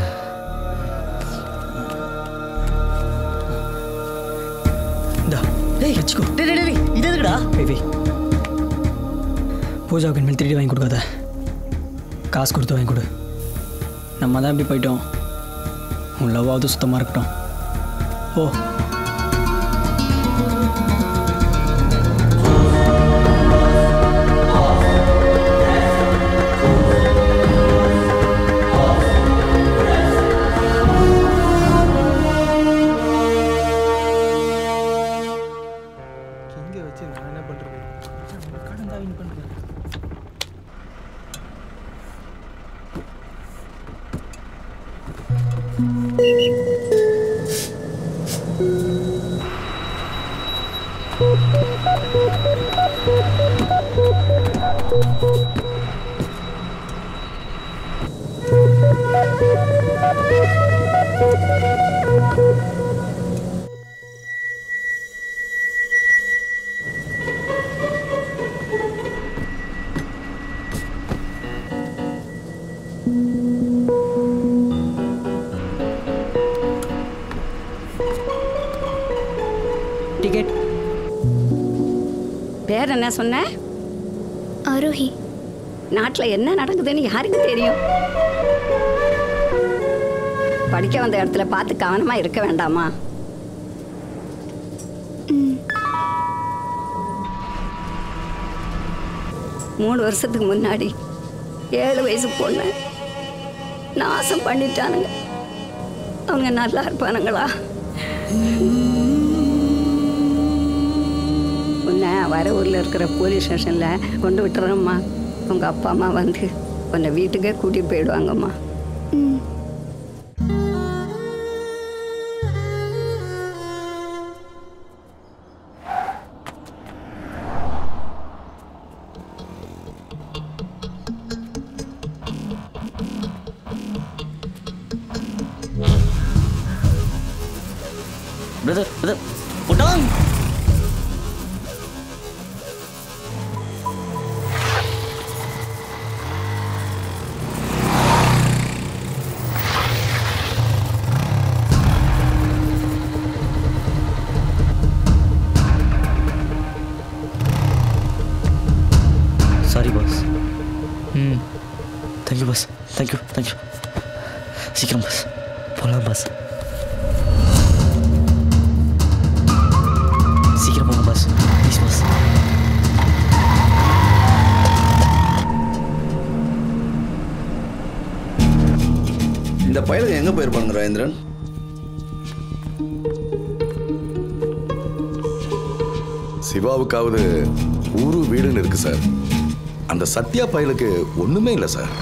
இந்தா டேய் வச்சுக்கோ டேய் டேய், டேய் இது எதுக்குடா வை வை பூஜாவுக்கு இனிமேல் திருடி வாங்கி கொடுக்காத காசு கொடுத்து வாங்கி கொடு நம்ம தான் இப்படி போயிட்டோம் உன் லவ்வாவது சுத்தமாக இருக்கட்டும் ஓ எங்கே வச்சு நான் என்ன பண்ணுறது கடன் தான் பண்ணுறது டிக்கெட் பேர் என்ன சொன்ன ஆரோஹி நாட்டில் என்ன நடக்குதுன்னு யாருக்கு தெரியும் படிக்க வந்த இடத்துல பார்த்து கவனமா இருக்க வேண்டாமா மூணு வருஷத்துக்கு முன்னாடி ஏழு வயசு பொண்ணு நாசம் பண்ணிட்டானுங்க அவங்க நல்லா இருப்பானுங்களா உன்னை வர ஊரில் இருக்கிற போலீஸ் ஸ்டேஷனில் கொண்டு விட்டுறேம்மா உங்கள் அப்பா அம்மா வந்து உன்னை வீட்டுக்கே கூட்டிகிட்டு போயிடுவாங்கம்மா பிரதர் பிரதர் புட்டாங் சாரி பாஸ் ம் தேங்க்யூ பாஸ் தேங்க்யூ தேங்க்யூ சீக்கிரம் பாஸ் போகலாம் பாஸ் சீக்கிரம் போங்க பாஸ் ப்ளீஸ் பாஸ் இந்த பயலுக்கு எங்கே போயிருப்பானுங்க ராஜேந்திரன் சிவாவுக்காவது ஊரு வீடுன்னு இருக்கு சார் அந்த சத்யா பயலுக்கு ஒண்ணுமே இல்லை சார்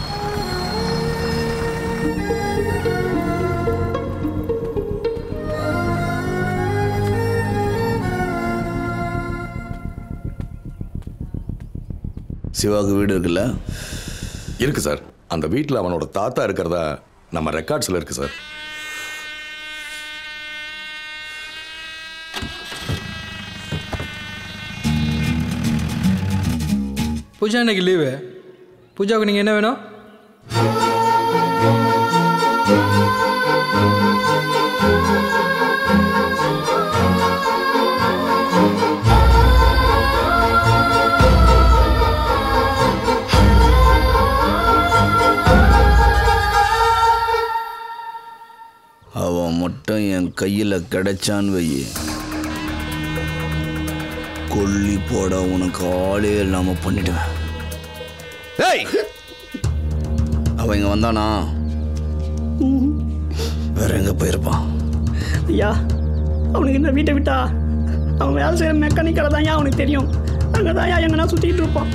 சிவாவுக்கு வீடு இருக்குல்ல இருக்கு சார் அந்த வீட்டில் அவனோட தாத்தா இருக்கிறதா நம்ம ரெக்கார்ட்ஸில் இருக்கு சார் பூஜா இன்னைக்கு லீவு பூஜாவுக்கு நீங்கள் என்ன வேணும் அவன் மட்டும் என் கையில் கிடைச்சான்னு வை கொல்லி போட உனக்கு ஆளே இல்லாமல் பண்ணிடுவேன் ஏய் அவன் இங்கே வந்தானா வேற எங்கே போயிருப்பான் ஐயா அவனுக்கு இந்த வீட்டை விட்டா அவன் வேலை செய்கிற மெக்கானிக்கலை தான் அவனுக்கு தெரியும் அங்கே தான் எங்கன்னா சுற்றிட்டு இருப்பான்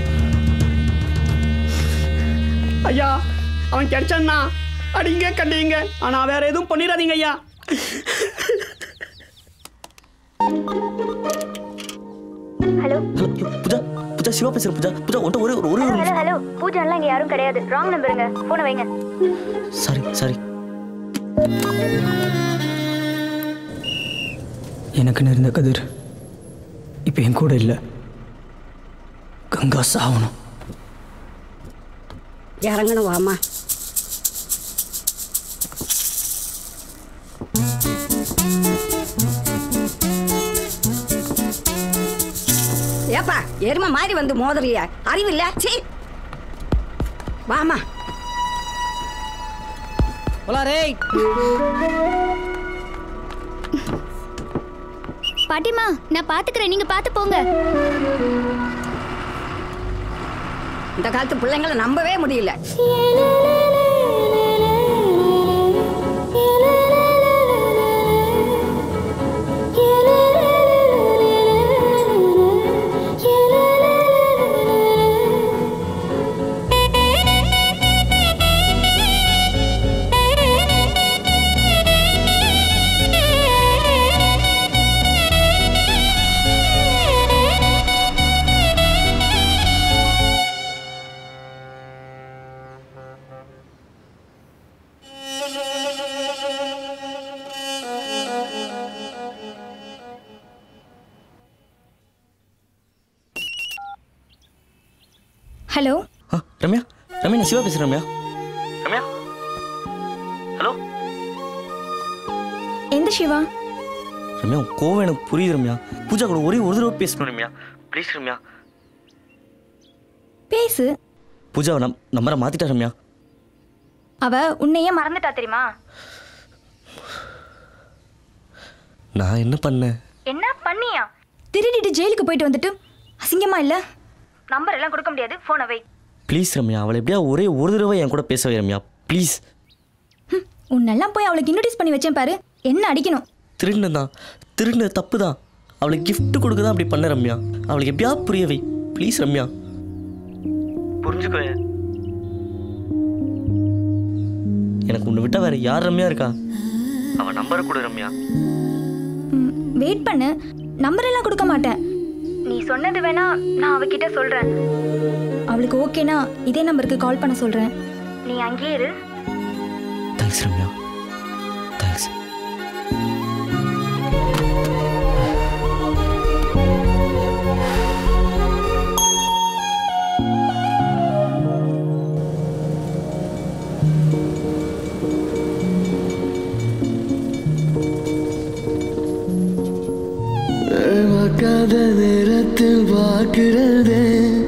ஐயா அவன் கிடைச்சான்னா அடிங்க கண்டிங்க ஆனால் வேற எதுவும் பண்ணிடாதீங்க ஐயா ஹலோ பூஜா பூஜா சிவா பேசுற பூஜா பூஜா உன்ட்ட ஒரே ஒரு ஒரே ஒரு ஹலோ ஹலோ பூஜாலாம் இங்கே யாரும் கிடையாது ராங் நம்பருங்க ஃபோனை வைங்க சாரி சாரி எனக்குன்னு இருந்த கதிர் இப்போ என் கூட இல்லை கங்கா சாவணும் இறங்கணும் வாமா ஏப்பா எருமை மாதிரி வந்து மோதுறிய அறிவில்ல சீ வாமா போலாரே பாட்டிமா நான் பாத்துக்கிறேன் நீங்க பாத்து போங்க இந்த காலத்து பிள்ளைங்களை நம்பவே முடியல ஹலோ ஆ ரம்யா ரம்யா நான் சிவா பேசுகிறேன் ரம்யா ரம்யா ஹலோ எந்த சிவா ரம்யா உன் கோவம் எனக்கு புரியுது ரம்யா பூஜா கூட ஒரே ஒரு தடவை பேசணும் ரம்யா ப்ளீஸ் ரம்யா பேசு பூஜா நம் நம்பரை மாற்றிட்டா ரம்யா அவ உன்னையே மறந்துட்டா தெரியுமா நான் என்ன பண்ணேன் என்ன பண்ணியா திருடிட்டு ஜெயிலுக்கு போயிட்டு வந்துட்டு அசிங்கமா இல்ல நம்பர் எல்லாம் கொடுக்க முடியாது போனை வை ப்ளீஸ் ரம்யா அவளை எப்படியா ஒரே ஒரு தடவை என் கூட பேச வை ரம்யா ப்ளீஸ் உன்னெல்லாம் போய் அவளுக்கு இன்ட்ரடியூஸ் பண்ணி வச்சேன் பாரு என்ன அடிக்கணும் திருடினது தான் திருடினது தப்பு தான் அவளுக்கு gift கொடுக்க தான் அப்படி பண்ண ரம்யா அவளுக்கு எப்படியாவது புரிய வை ப்ளீஸ் ரம்யா புரிஞ்சுக்கோ எனக்கு உன்னை விட்டா வேற யார் ரம்யா இருக்கா அவ நம்பரை கொடு ரம்யா வெயிட் பண்ணு நம்பர் எல்லாம் கொடுக்க மாட்டேன் நீ சொன்னது வேணா நான் அவகிட்ட சொல்றேன் அவளுக்கு ஓகேனா இதே நம்பருக்கு கால் பண்ண சொல்றேன் நீ அங்கேயே இரு தேங்க்ஸ் ரம்யா தேங்க்ஸ் பார்க்காத நேரத்தில் பார்க்கிறதே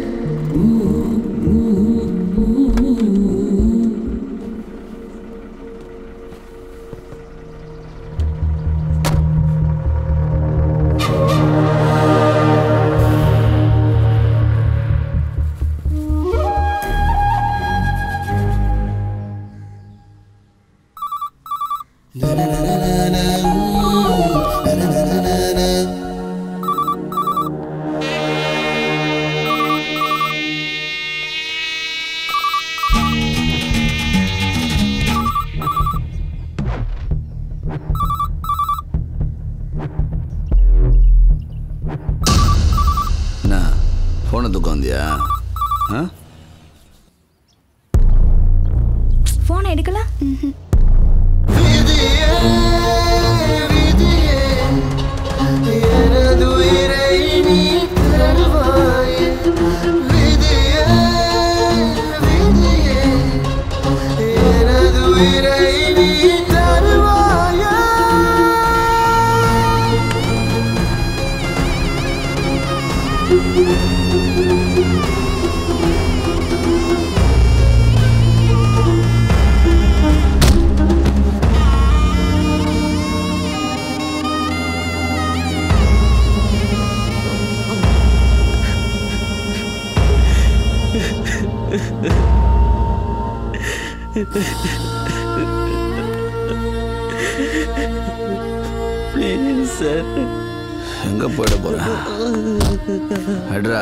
என்ன ஃபோனை தூக்கம் வந்தியா ஆ ஃபோன் எடுக்கல எனது உயிரை நீ தருவாயே விதியே விதியே எனது உயிரை நீ தருவாயே ப்ளீஸ் சார் எங்க போயிட போற அட்ரா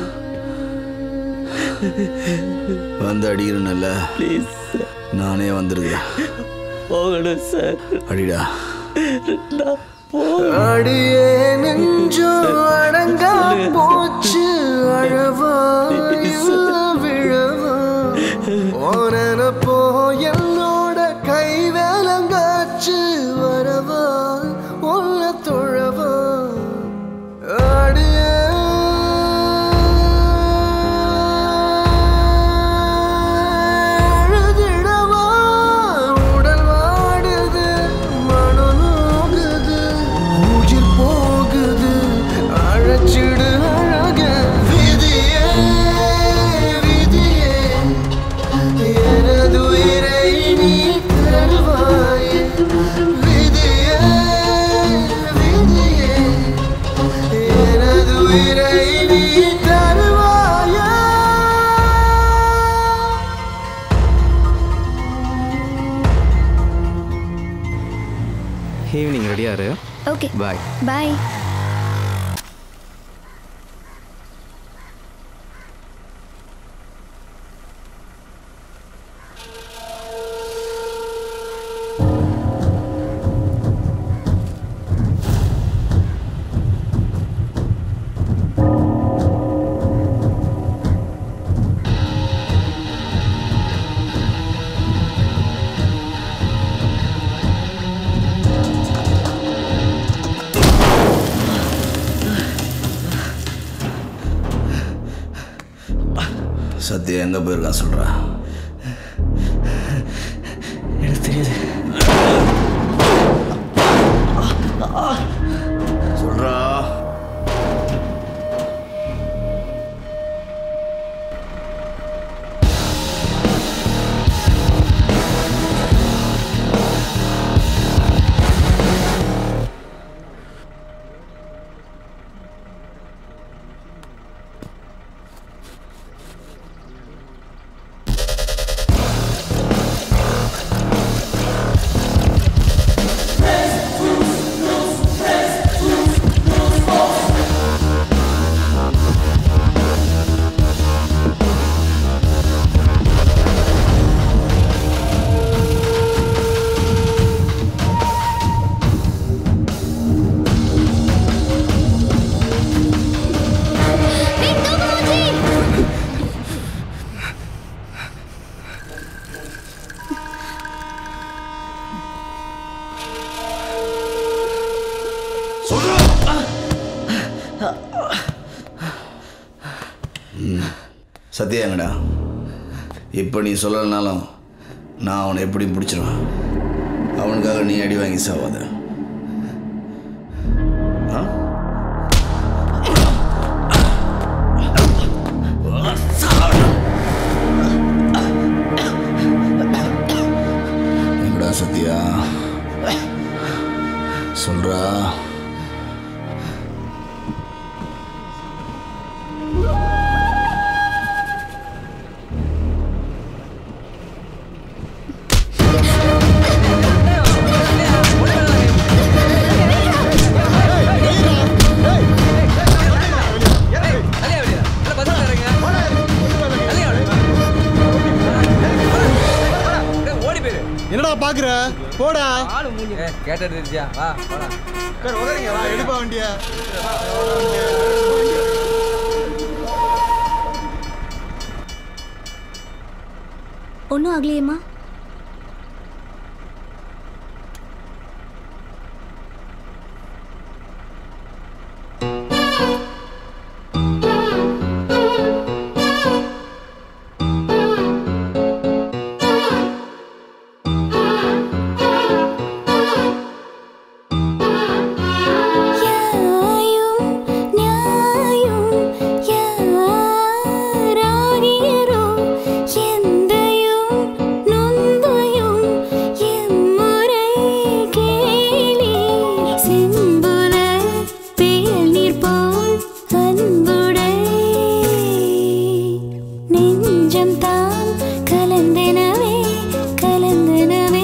வந்து அடிக்கிறேன்ல ப்ளீஸ் நானே வந்திருக்கேன் போகணும் சார் அடிடா நான் அடியே நெஞ்சோ அடங்கா போச்சு அழவா இல்ல விழவா ஓனன போ என்னோட கை வேலங்காச்சு வரவா உள்ள தொழவா அடியே அழுதிடவா உடல் வாடுது மனம் நோகுது உயிர் போகுது அழைச்சிடு அழக விதியே விதியே எனது உயிரை நீ தருவாயே விதியே விதியே எனது உயிரை நீ தருவாயே ஈவினிங் ரெடியாரு ஓகே பாய் பாய் சத்யா எங்க போயிருக்கான் சொல்றா எனக்கு தெரியாது சொல்றா ம். சத்யா எங்கடா இப்போ நீ சொல்லலைனாலும் நான் அவனை எப்படியும் பிடிச்சிருவேன் அவனுக்காக நீ அடி வாங்கி சாவாத ஆ? எங்கடா சத்யா சொல்றா ஓடி போயிரு என்னடா பாக்குற போடா ஆளு மூஞ்சி கேட்டது இருந்துச்சியா வா போடா உதறிங்க வா எடுப்பா வண்டிய ஒன்றும் ஆகலையேம்மா யாராகியரோ எந்தையும் நொந்தையும் எம்முறை கேளீர் செம்புல பெயல் நீர் போல் அன்புடை நெஞ்சம் தாம் கலந்தெனவே கலந்தெனவே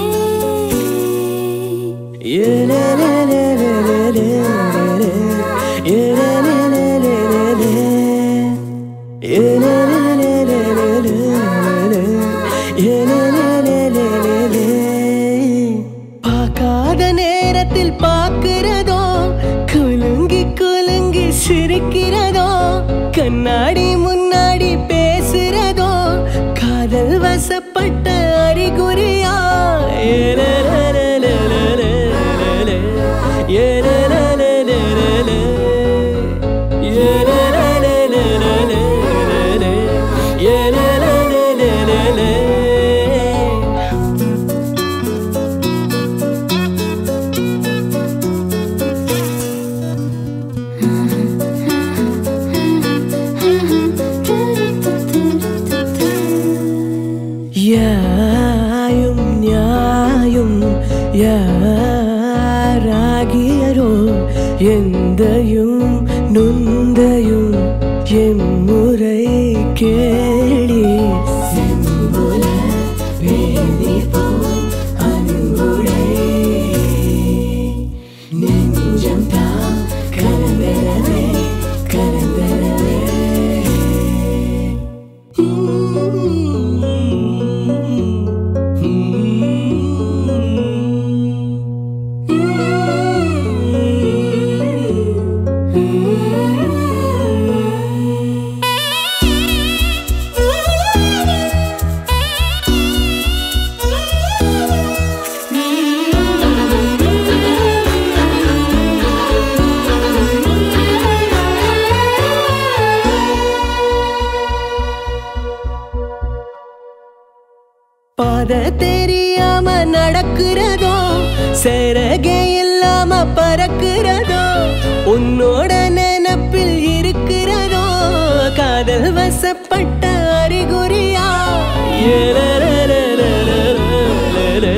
பார்க்காத நேரத்தில் பார்க்கிறதோ குலுங்கி குலுங்கி சிரிக்கிறதோ கண்ணாடி முன்னாடி பேசுறதோ காதல் வசப்பட்ட அறிகுறியா ஏலலலலலலலல, ஏலலலலலலல, ஏலலலலலலல, ஏலலலலலல. யாயும் நியாயும் யாராகியரோ எந்தையும் நொந்தையும் எம்முறை கேளி செம்புல வேதி போல் அன்புடை நெஞ்சம் தான் கலந்தனவே கலந்தனவே பாத தெரியாம நடக்கிறதோ சிறகே இல்லாம பறக்கிறதோ உன்னோட நினப்பில் இருக்கிறதோ காதல் வசப்பட்ட அறிகுறியா ஏலலலலலலல,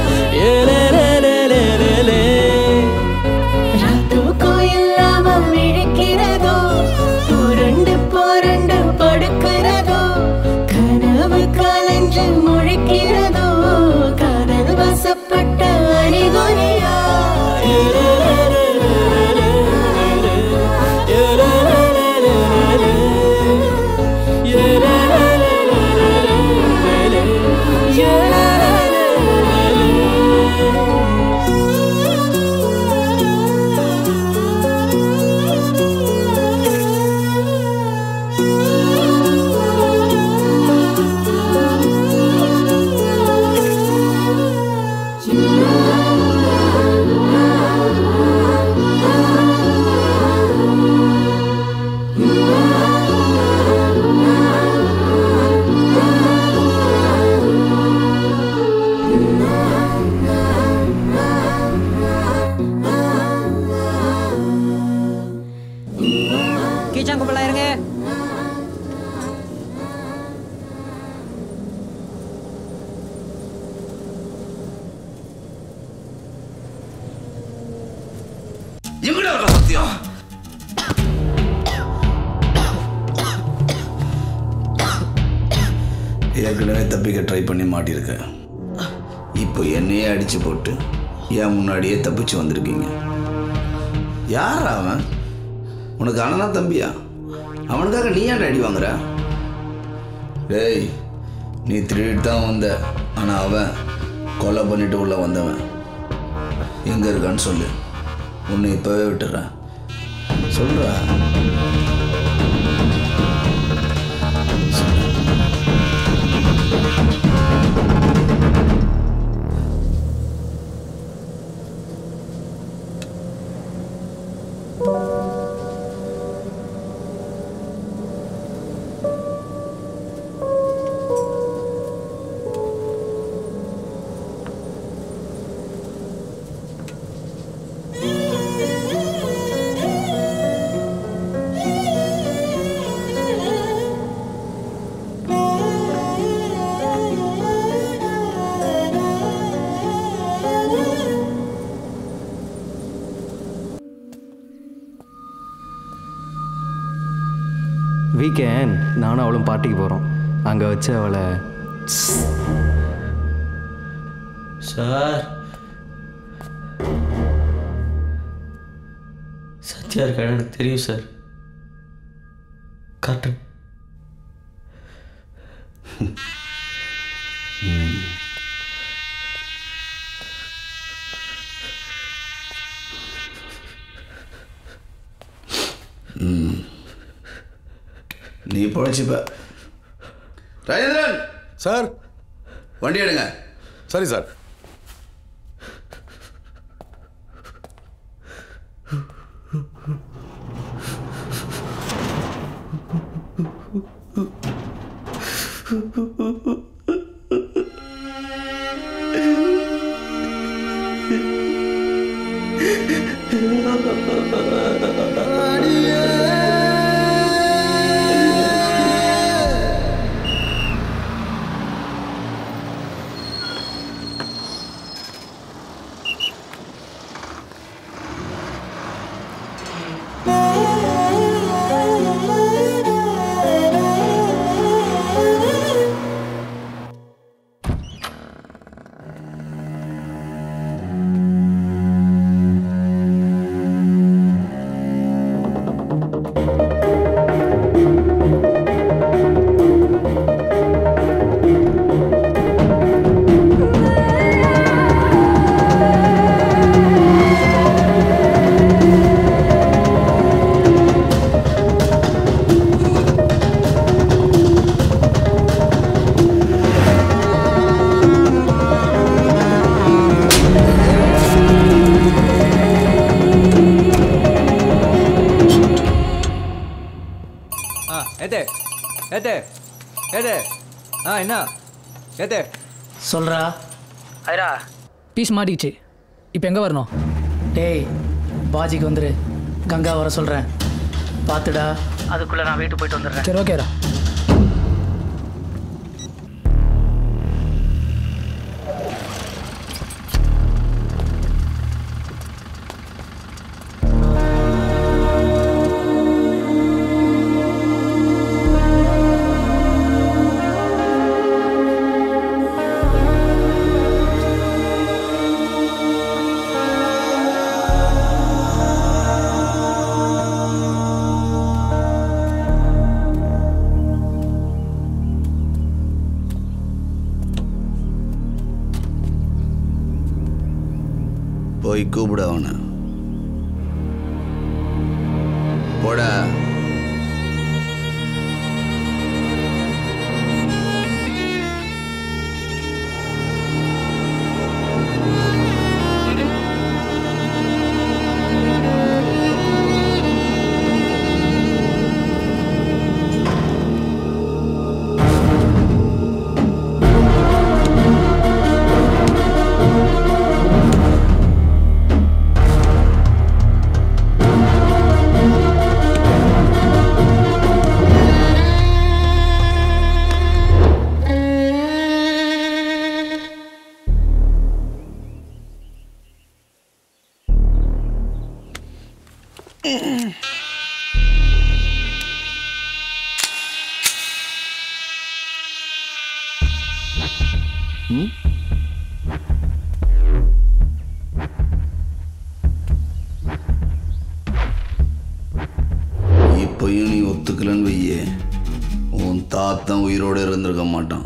ஏலலலலலல. ராத்தூக்கம் இல்லாம விழிக்கிறதோ புரண்டு புரண்டு படுக்கிறதோ கனவு கலைஞ்சு முழிக்கிறதோ காதல் வசப்பட்ட அறிகுறியா ஏலலலலலல, ஏலலலலலல. சத்தியம் ஏற்கனவே தப்பிக்க ட்ரை பண்ணி மாட்டியிருக்க இப்போ என்னையே அடிச்சு போட்டு ஏன் முன்னாடியே தப்பிச்சு வந்திருக்கீங்க யார் அவன் உனக்கு அண்ணனா தம்பியா அவனுக்காக நீ ஏன்டா அடி வாங்குற டேய் நீ திருடிட்டு தான் வந்த ஆனால் அவன் கொலை பண்ணிட்டு உள்ள வந்தவன் எங்கே இருக்கான்னு சொல்லு உன்னை இப்போவே விட்டுறேன் சொல்கிறா வீக்கெண்ட் நானும் அவளும் பார்ட்டிக்கு போகிறோம் அங்கே வச்சு அவளை சார் சத்யா இருக்கா எனக்கு தெரியும் சார் காட்டுறேன் ம். நீ பொழைச்சிப்ப ராஜேந்திரன் சார் வண்டி எடுங்க சரி சார் ஆ ஏத்தே ஏத்தே ஏத்தே ஆ என்ன ஏத்தே சொல்கிறா ஐரா பீஸ் மாட்டிக்கிச்சு இப்போ எங்கே வரணும் டேய் பாஜிக்கு வந்துரு கங்கா வர சொல்கிறேன் பார்த்துடா அதுக்குள்ளே நான் வீட்டுக்கு போயிட்டு வந்துடுறேன் சரி ஓகேடா போய் கூப்பிடு அவனை போடா ஆ ம் இப்பயும் நீ ஒத்துக்கலன்னு வையே உன் தாத்தன் உயிரோட இருந்திருக்க மாட்டான்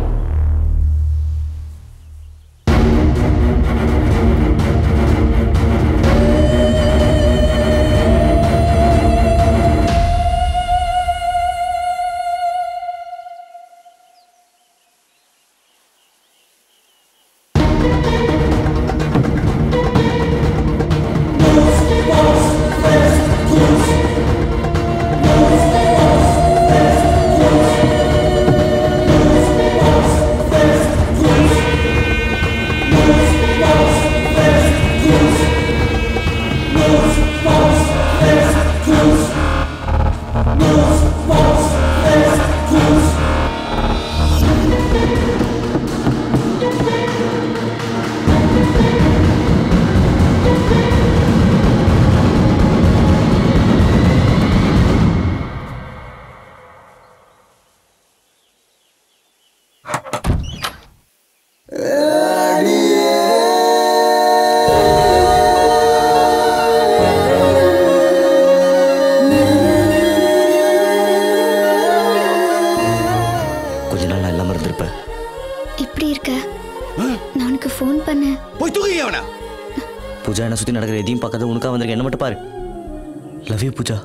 கொஞ்ச நாள் நான் இல்லாமல் இருந்திருப்பேன் எப்படி இருக்க நான் உனக்கு ஃபோன் பண்ணேன் போய் தூக்கி அவனா பூஜா என்ன சுற்றி நடக்கிற எதையும் பார்க்காத உனக்கா வந்திருக்கேன் என்ன மட்டும் பாரு லவ் யூ பூஜா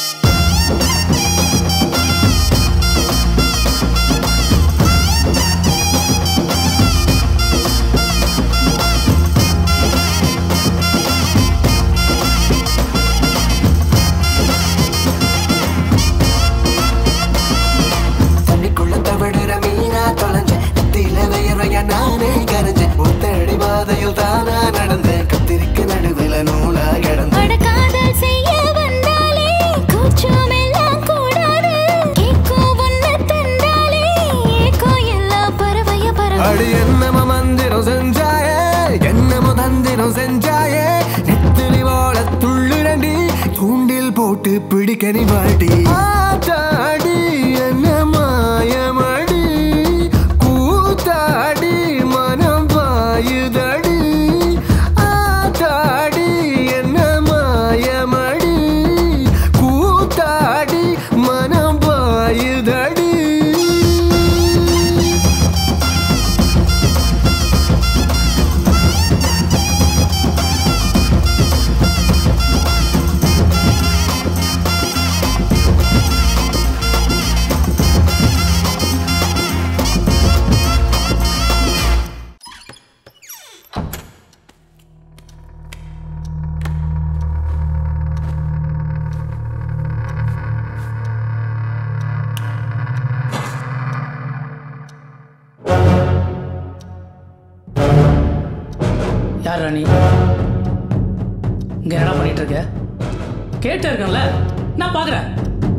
தண்ணிக்குள்ள தவிடுற மீனா தொலைஞ்ச நெத்தியில வயறைய நானே கரைஞ்ச ஒத்தடி பாதையில் தானா நடந்த கத்திரிக்க நடுவில் நூலா கிடந்த அட காதல் செய்ய வந்தாலே கூச்சம் எல்லாம் கூடாது கேட்கும் உன்னை தந்தாலே ஏக்கோ எல்லாம் பறவைய பறவை அடி என்னமோ மந்திரம் செஞ்சாயே என்னமோ தந்திரம் செஞ்சாயே நெத்திலி வாழ துள்ளுரண்டி கூண்டில் போட்டு பிடிக்க நீ வாடி ஆத்தாடி என்ன மாயமடி கூத்தாடி மனம் பாயுதடி ஆத்தாடி என்ன மாயமடி கூத்தாடி மனம் பாயுதடி யார் ராணி இங்க என்ன பண்ணிட்டு இருக்க கேட்டு இருக்கேன்ல நான் பாக்குறேன்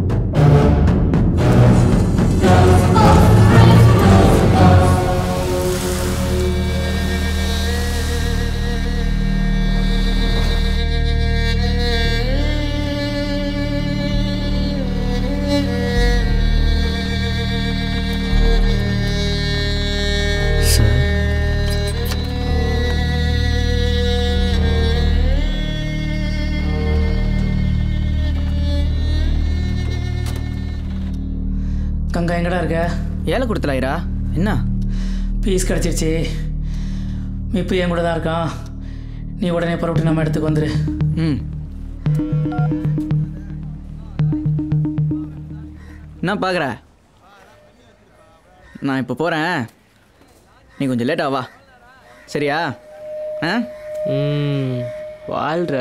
கங்கா எங்கடா இருக்க ஏழை கொடுத்தலாயிரா என்ன பீஸ் கிடச்சிருச்சு மிப்பு என் கூட தான் இருக்கான் நீ உடனே புறப்பட்டு நம்ம இடத்துக்கு வந்துரு ம் என்ன பார்க்குற நான் இப்போ போகிறேன் நீ கொஞ்சம் லேட்டாக வா சரியா ஆ ம் வாழ்கிற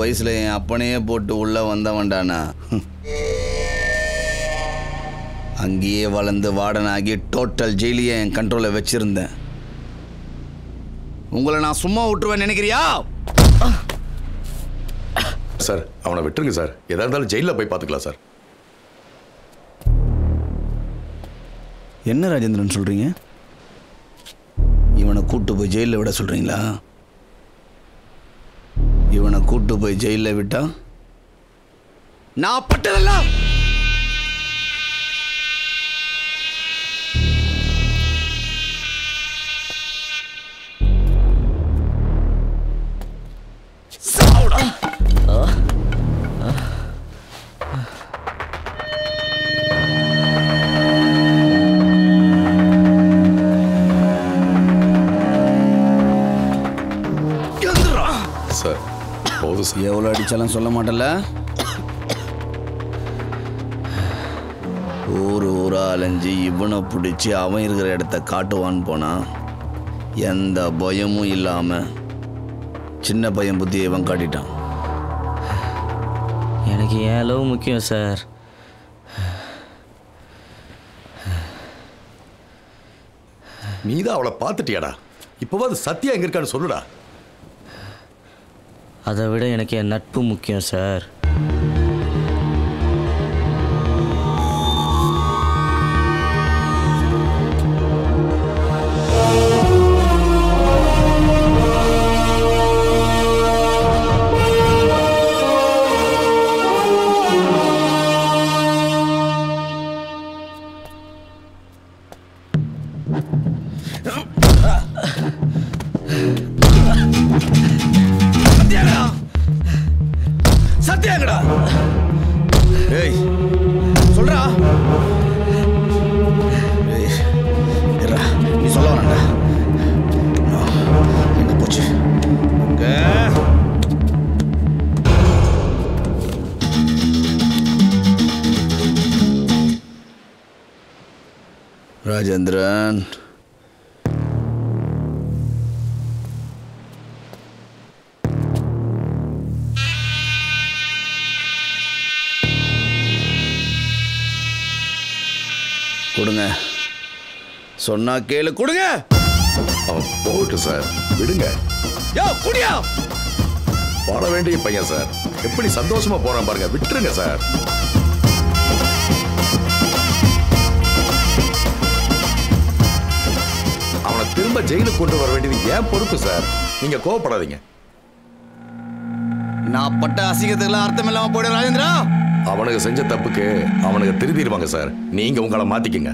வயசுல என் அப்பனையே போட்டு உள்ள வந்தவன்டானா அங்கேயே வளர்ந்து வார்டனாகி டோட்டல் ஜெயிலியை என் கண்ட்ரோலில் வச்சிருந்தேன் உங்களை நான் சும்மா விட்டுருவேன் நினைக்கிறியா சார் அவனை விட்டுருங்க சார் எதா இருந்தாலும் ஜெயிலில் போய் பார்த்துக்கலாம் சார் என்ன ராஜேந்திரன் சொல்றீங்க இவனை கூட்டு போய் ஜெயிலில் விட சொல்றீங்களா இவனை கூட்டு போய் ஜெயிலில் விட்டா நான் பட்டதெல்லாம் சார் போதும் சார் எவ்வளோ அடித்தாலும் சொல்ல மாட்டல ஊர் ஊரா அலைஞ்சு இவனை பிடிச்சி அவன் இருக்கிற இடத்த காட்டுவான்னு போனா எந்த பயமும் இல்லாமல் சின்ன பையன் புத்தியை இவன் காட்டிட்டான் எனக்கு என் அளவு முக்கியம் சார் நீ தான் அவளை பார்த்துட்டியாடா இப்போவாது சத்யா எங்க இருக்கான்னு சொல்லுடா அதை விட எனக்கு என் நட்பு முக்கியம் சார் சத்யாங்கடா சத்யாங்கடா ஏய் சொல்றா ஏய் இருடா, நீ சொல்ல வேணாம்டா எங்க போச்சு எங்க ராஜேந்திரன் கொடுங்க சொன்னா கேளு கொடுங்க அவன் போகட்டும் சார் விடுங்க யோ குடியா போட வேண்டிய பையன் சார் எப்படி சந்தோஷமா போறான் பாருங்க விட்டுருங்க சார் அவனை திரும்ப ஜெயிலுக்கு கொண்டு வர வேண்டியது ஏன் பொறுப்பு சார் நீங்க கோவப்படாதீங்க நான் பட்ட அசிங்கத்துக்கெல்லாம் அர்த்தம் இல்லாம போயிடு ராஜேந்திரா அவனுக்கு செஞ்ச தப்புக்கு அவனுக்கு திருத்திடுவாங்க சார் நீங்க உங்களை மாத்திக்கங்க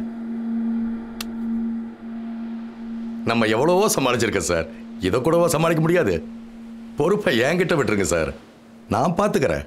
நம்ம எவ்வளவோ சமாளிச்சிருக்கோம் சார் இதை கூடவோ சமாளிக்க முடியாது பொறுப்பை என்கிட்ட விட்டுருங்க சார் நான் பார்த்துக்கிறேன்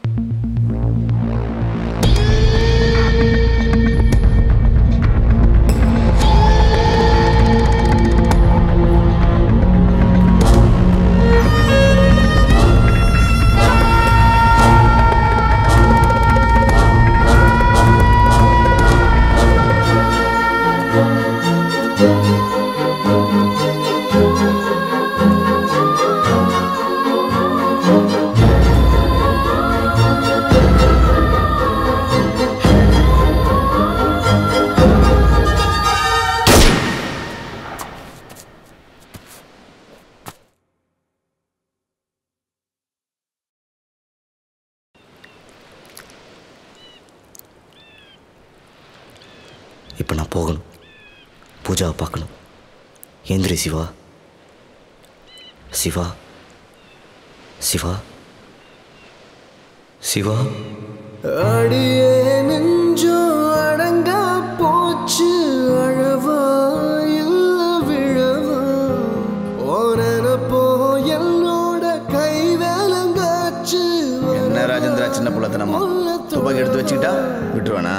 இப்போ நான் போகணும் பூஜாவை பார்க்கணும் ஏந்திரி சிவா சிவா சிவா சிவா அடியே நெஞ்சோ அடங்கா போச்சு அழவா இல்ல விழவா ஓனப்போ என்னோட கை வேலங்காச்சு என்ன ராஜேந்திரா சின்ன புள்ளத்தனமா துப்பாக்கி எடுத்து வச்சுக்கிட்டா விட்டுருவானா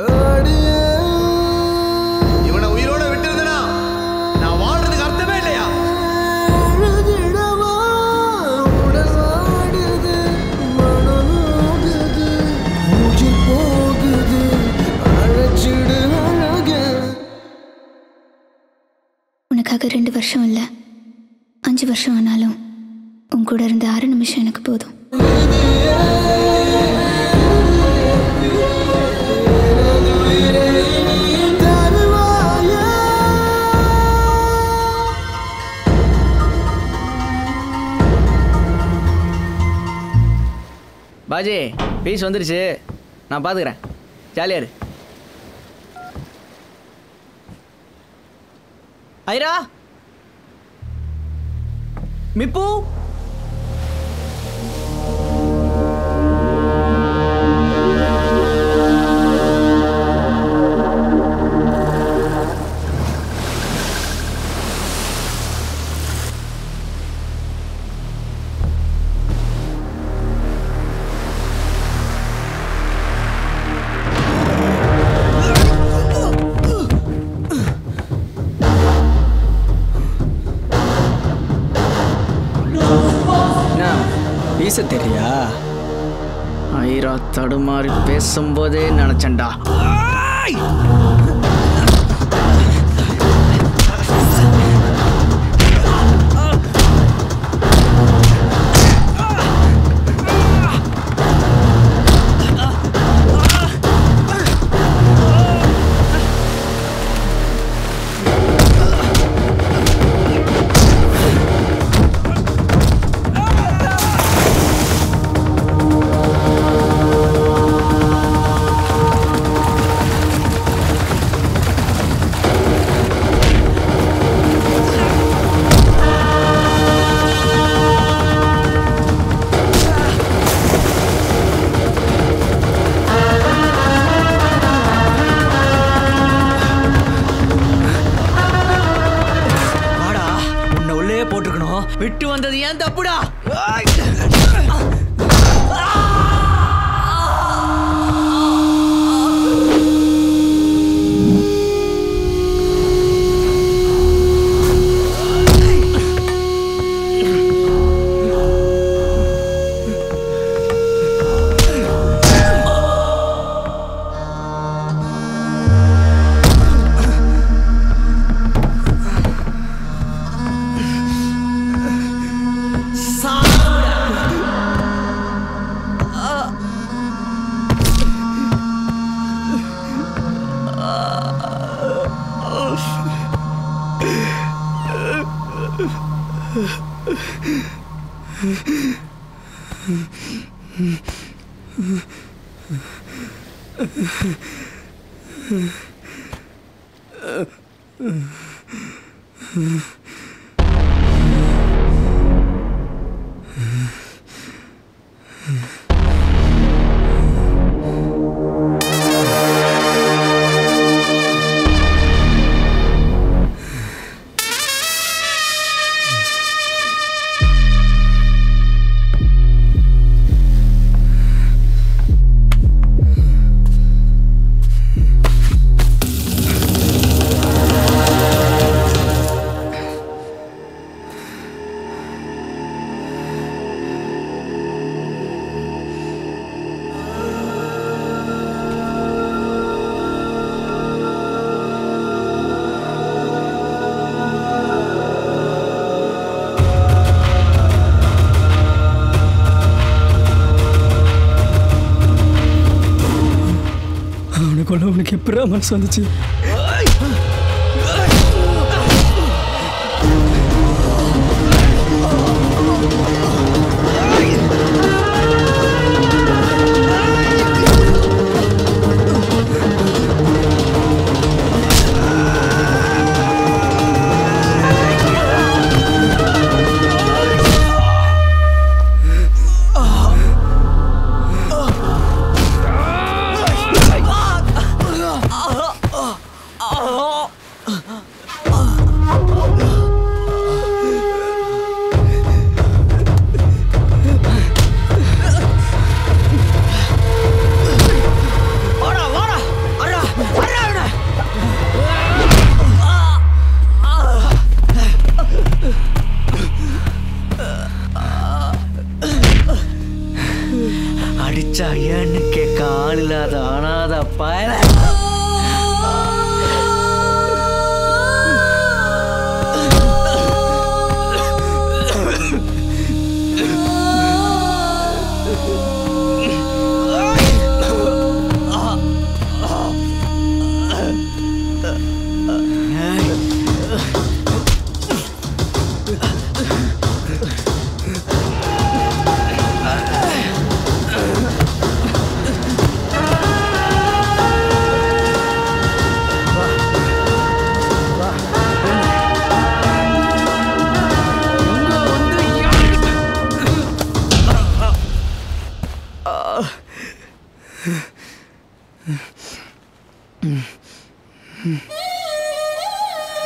இவனை உயிரோட விட்டுருந்தனா நான் வாழ்றதுக்கு அர்த்தமே இல்லையா அழுதிடவா உடல் வாடுது மனம் நோகுது மூச்சு போகுது அழைச்சிடு அழகு உனக்காக ரெண்டு வருஷம் இல்லை அஞ்சு வருஷம் ஆனாலும் உன் கூட இருந்த ஆறு நிமிஷம் எனக்கு போதும் பாஜி பீஸ் வந்துருச்சு நான் பார்த்துக்கிறேன் ஜாலியா இரு ஐரா மிப்பு என்ன வீச தெரியா ஐரா தடுமாறி பேசும்போதே நினைச்சேன்டா வாடா உன்னை உள்ளே போட்டிருக்கணும் விட்டு வந்தது ஏன் தப்புடா அவனுக்குள்ள உனக்கு எப்படா மனசு வந்துச்சு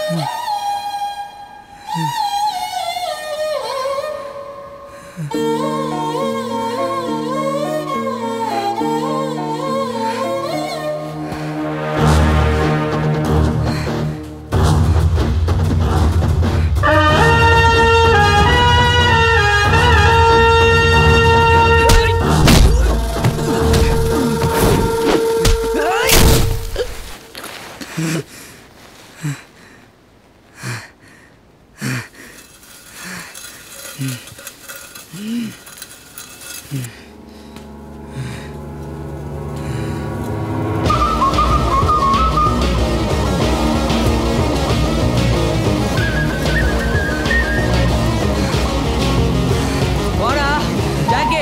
வாடா ஜாக்கி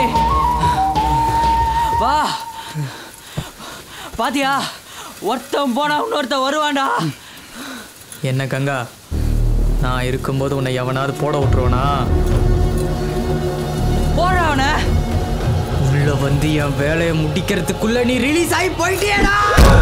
வா பாத்தியா ஒருத்தன் போனா இன்னொருத்தன் வருவான்டா என்ன கங்கா நான் இருக்கும்போது உன்னை எவனாவது போட விட்டுருவனா போடா அவனை உள்ள வந்து என் வேலையை முடிக்கிறதுக்குள்ள நீ ரிலீஸ் ஆகி போயிட்டியடா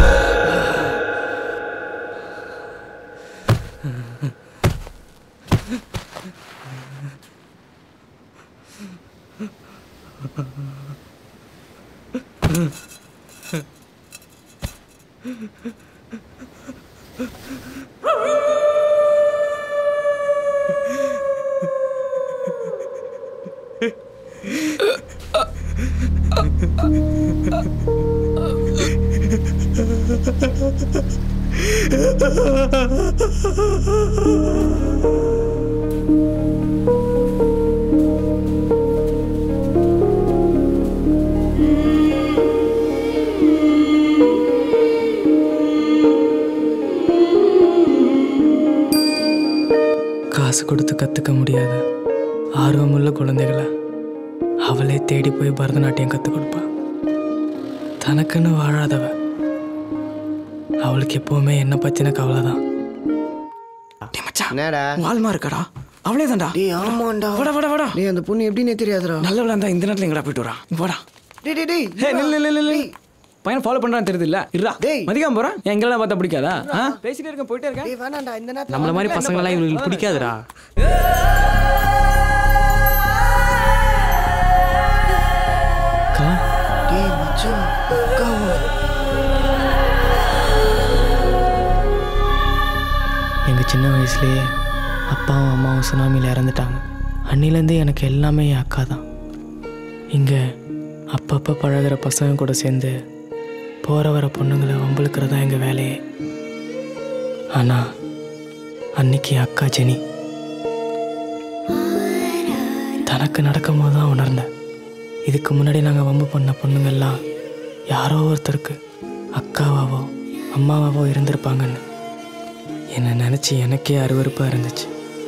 காசு கொடுத்து கற்றுக்க முடியாத ஆர்வமுள்ள குழந்தைகளை அவளே தேடி போய் பரதநாட்டியம் கற்றுக் கொடுப்பா தனக்குன்னு வாழாதவ அவளுக்கு எப்பவுமே என்ன பத்தின கவலை தான் என்னடா வால்மா இருக்கடா அவளே தான்டா டேய் ஆமாண்டா வாடா வாடா வாடா டேய் அந்த பொண்ணு எப்படின்னே தெரியாதுடா நல்லவளா இருந்தா இந்த நேரத்துல எங்கடா போயிட்டு வரா வாடா டேய் டேய் டேய் ஹே நில்லு நில்லு நில்லு பையன் ஃபாலோ பண்றான்னு தெரியுது இல்ல இருடா மதிக்காம போறான் என் எங்கெல்லாம் பார்த்தா பிடிக்காதா ஆ? பேசிட்டே இருக்க போயிட்டே இருக்கேன் டேய் வேணாம்டா இந்த நேரத்துல நம்மள மாதிரி பசங்களாம் இவங்களுக்கு பிடிக்காதுடா அக்கா டேய் மச்சான் அக்காவா எங்கள் சின்ன வயசுலேயே அப்பாவும் அம்மாவும் சுனாமியில் இறந்துட்டாங்க அன்னிலேருந்து எனக்கு எல்லாமே என் அக்கா தான் இங்கே அப்பப்போ பழகுற பசங்க கூட சேர்ந்து போகிற வர பொண்ணுங்களை வம்பளுக்கிறது தான் எங்கள் வேலையே ஆனால் அன்னைக்கு என் அக்கா ஜெனி தனக்கு நடக்கும் போது தான் உணர்ந்தேன் இதுக்கு முன்னாடி நாங்கள் வம்பு பண்ண பொண்ணுங்கெல்லாம் யாரோ ஒருத்தருக்கு அக்காவாவோ அம்மாவாவோ இருந்திருப்பாங்கன்னு என்னை நினச்சி எனக்கே அருவருப்பாக இருந்துச்சு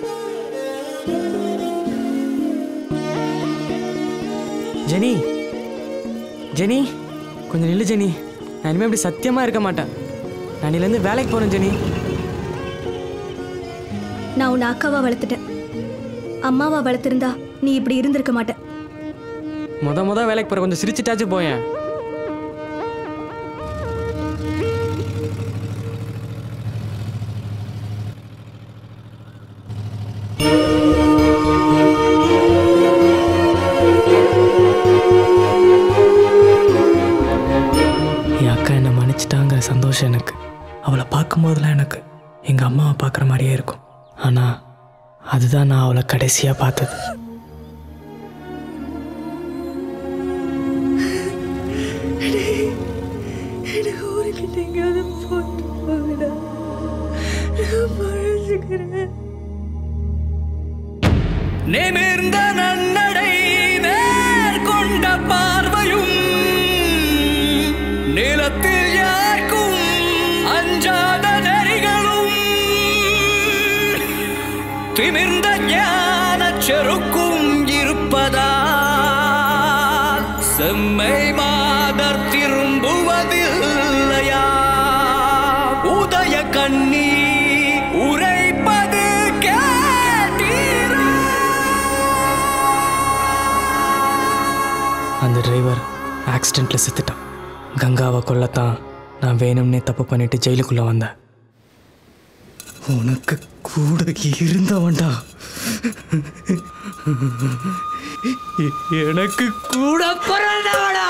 ஜெனி ஜெனி கொஞ்சம் நில்லு ஜெனி நான் இனிமேல் இப்படி சத்தியமாக இருக்க மாட்டேன் நான் இன்னிலேருந்து வேலைக்கு போகிறேன் ஜெனி நான் உன்னை அக்காவா வளர்த்துட்டேன் அம்மாவா வளர்த்துருந்தா நீ இப்படி இருந்திருக்க மாட்ட முத முத வேலைக்கு போகிற கொஞ்சம் சிரிச்சிட்டாச்சும் போயேன் என் அக்கா என்னை மன்னிச்சிட்டாங்கிற சந்தோஷம் எனக்கு அவளை பார்க்கும்போதெல்லாம் எனக்கு எங்கள் அம்மாவை பார்க்குற மாதிரியே இருக்கும் ஆனால் அதுதான் நான் அவளை கடைசியாக பார்த்தது எனக்கு ஊருக்கிட்ட எங்கேயாவது போட்டு போங்கடா நான் பழச்சுக்கிறேன் நிமிர்ந்த நன்னடை நேர்கொண்ட பார்வையும் நிலத்தில் யாருக்கும் அஞ்சாத நெறிகளும் திமிர்ந்த ஞான செருக்கும் இருப்பதால் செம்மை மாதர் திரும்புவதில்லையா உதய கண்ணி உரைப்பது கேட்டீரா அந்த டிரைவர் ஆக்சிடெண்ட்டில் செத்துட்டான் கங்காவை கொல்லத்தான் நான் வேணும்னே தப்பு பண்ணிட்டு ஜெயிலுக்குள்ளே வந்தேன் உனக்கு கூட இருந்தவன்டா எனக்கு கூட பிறந்தவடா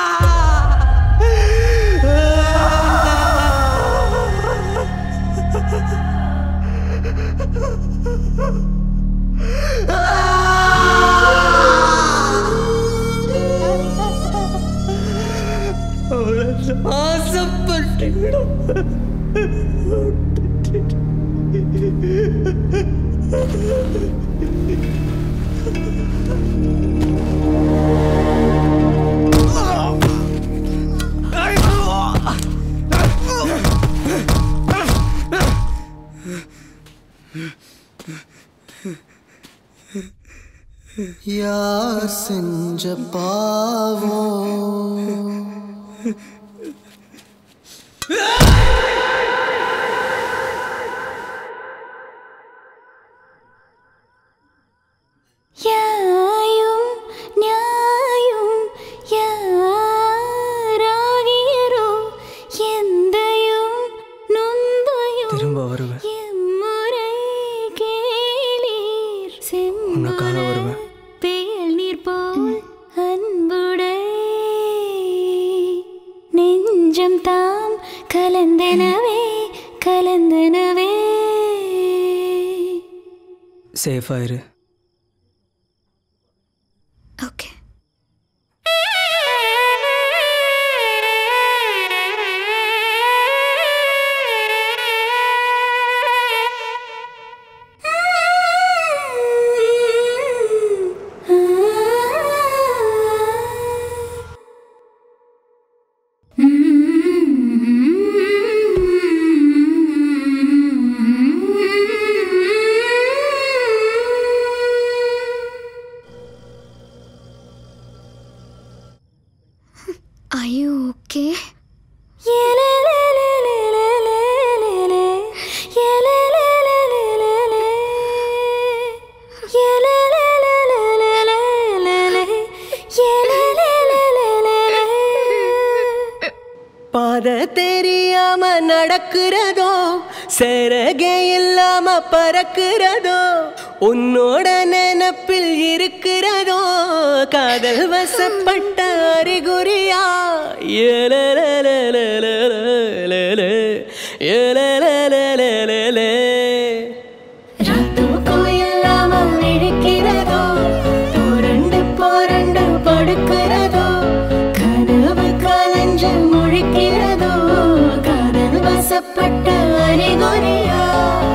யார் செஞ்ச பாவம் யாயும் நியாயும் யாராகியரோ எந்தையும் நொந்தையும் திரும்ப வருவேன் எம்முறை கேளீர் உனக்காக வருவேன் பேல் நீர் போல் அன்புடை நெஞ்சம் தாம் கலந்தனவே கலந்தனவே சேஃபாக இரு ஓகே Are you okay? பாத தெரியாம நடக்கிறதோ சிறகே இல்லாம பறக்கிறதோ உன்னோட நினப்பில் இருக்கிறதோ காதல் வசப்பட்ட அறிகுறியா ஏலலலலலலலலே, ஏலலலலலலலே. தூக்கம் இல்லாமல் விழிக்கிறதோ புரண்டு புரண்டு படுக்கிறதோ கனவு கலைஞ்சு முழிக்கிறதோ காதல் வசப்பட்ட அறிகுறியா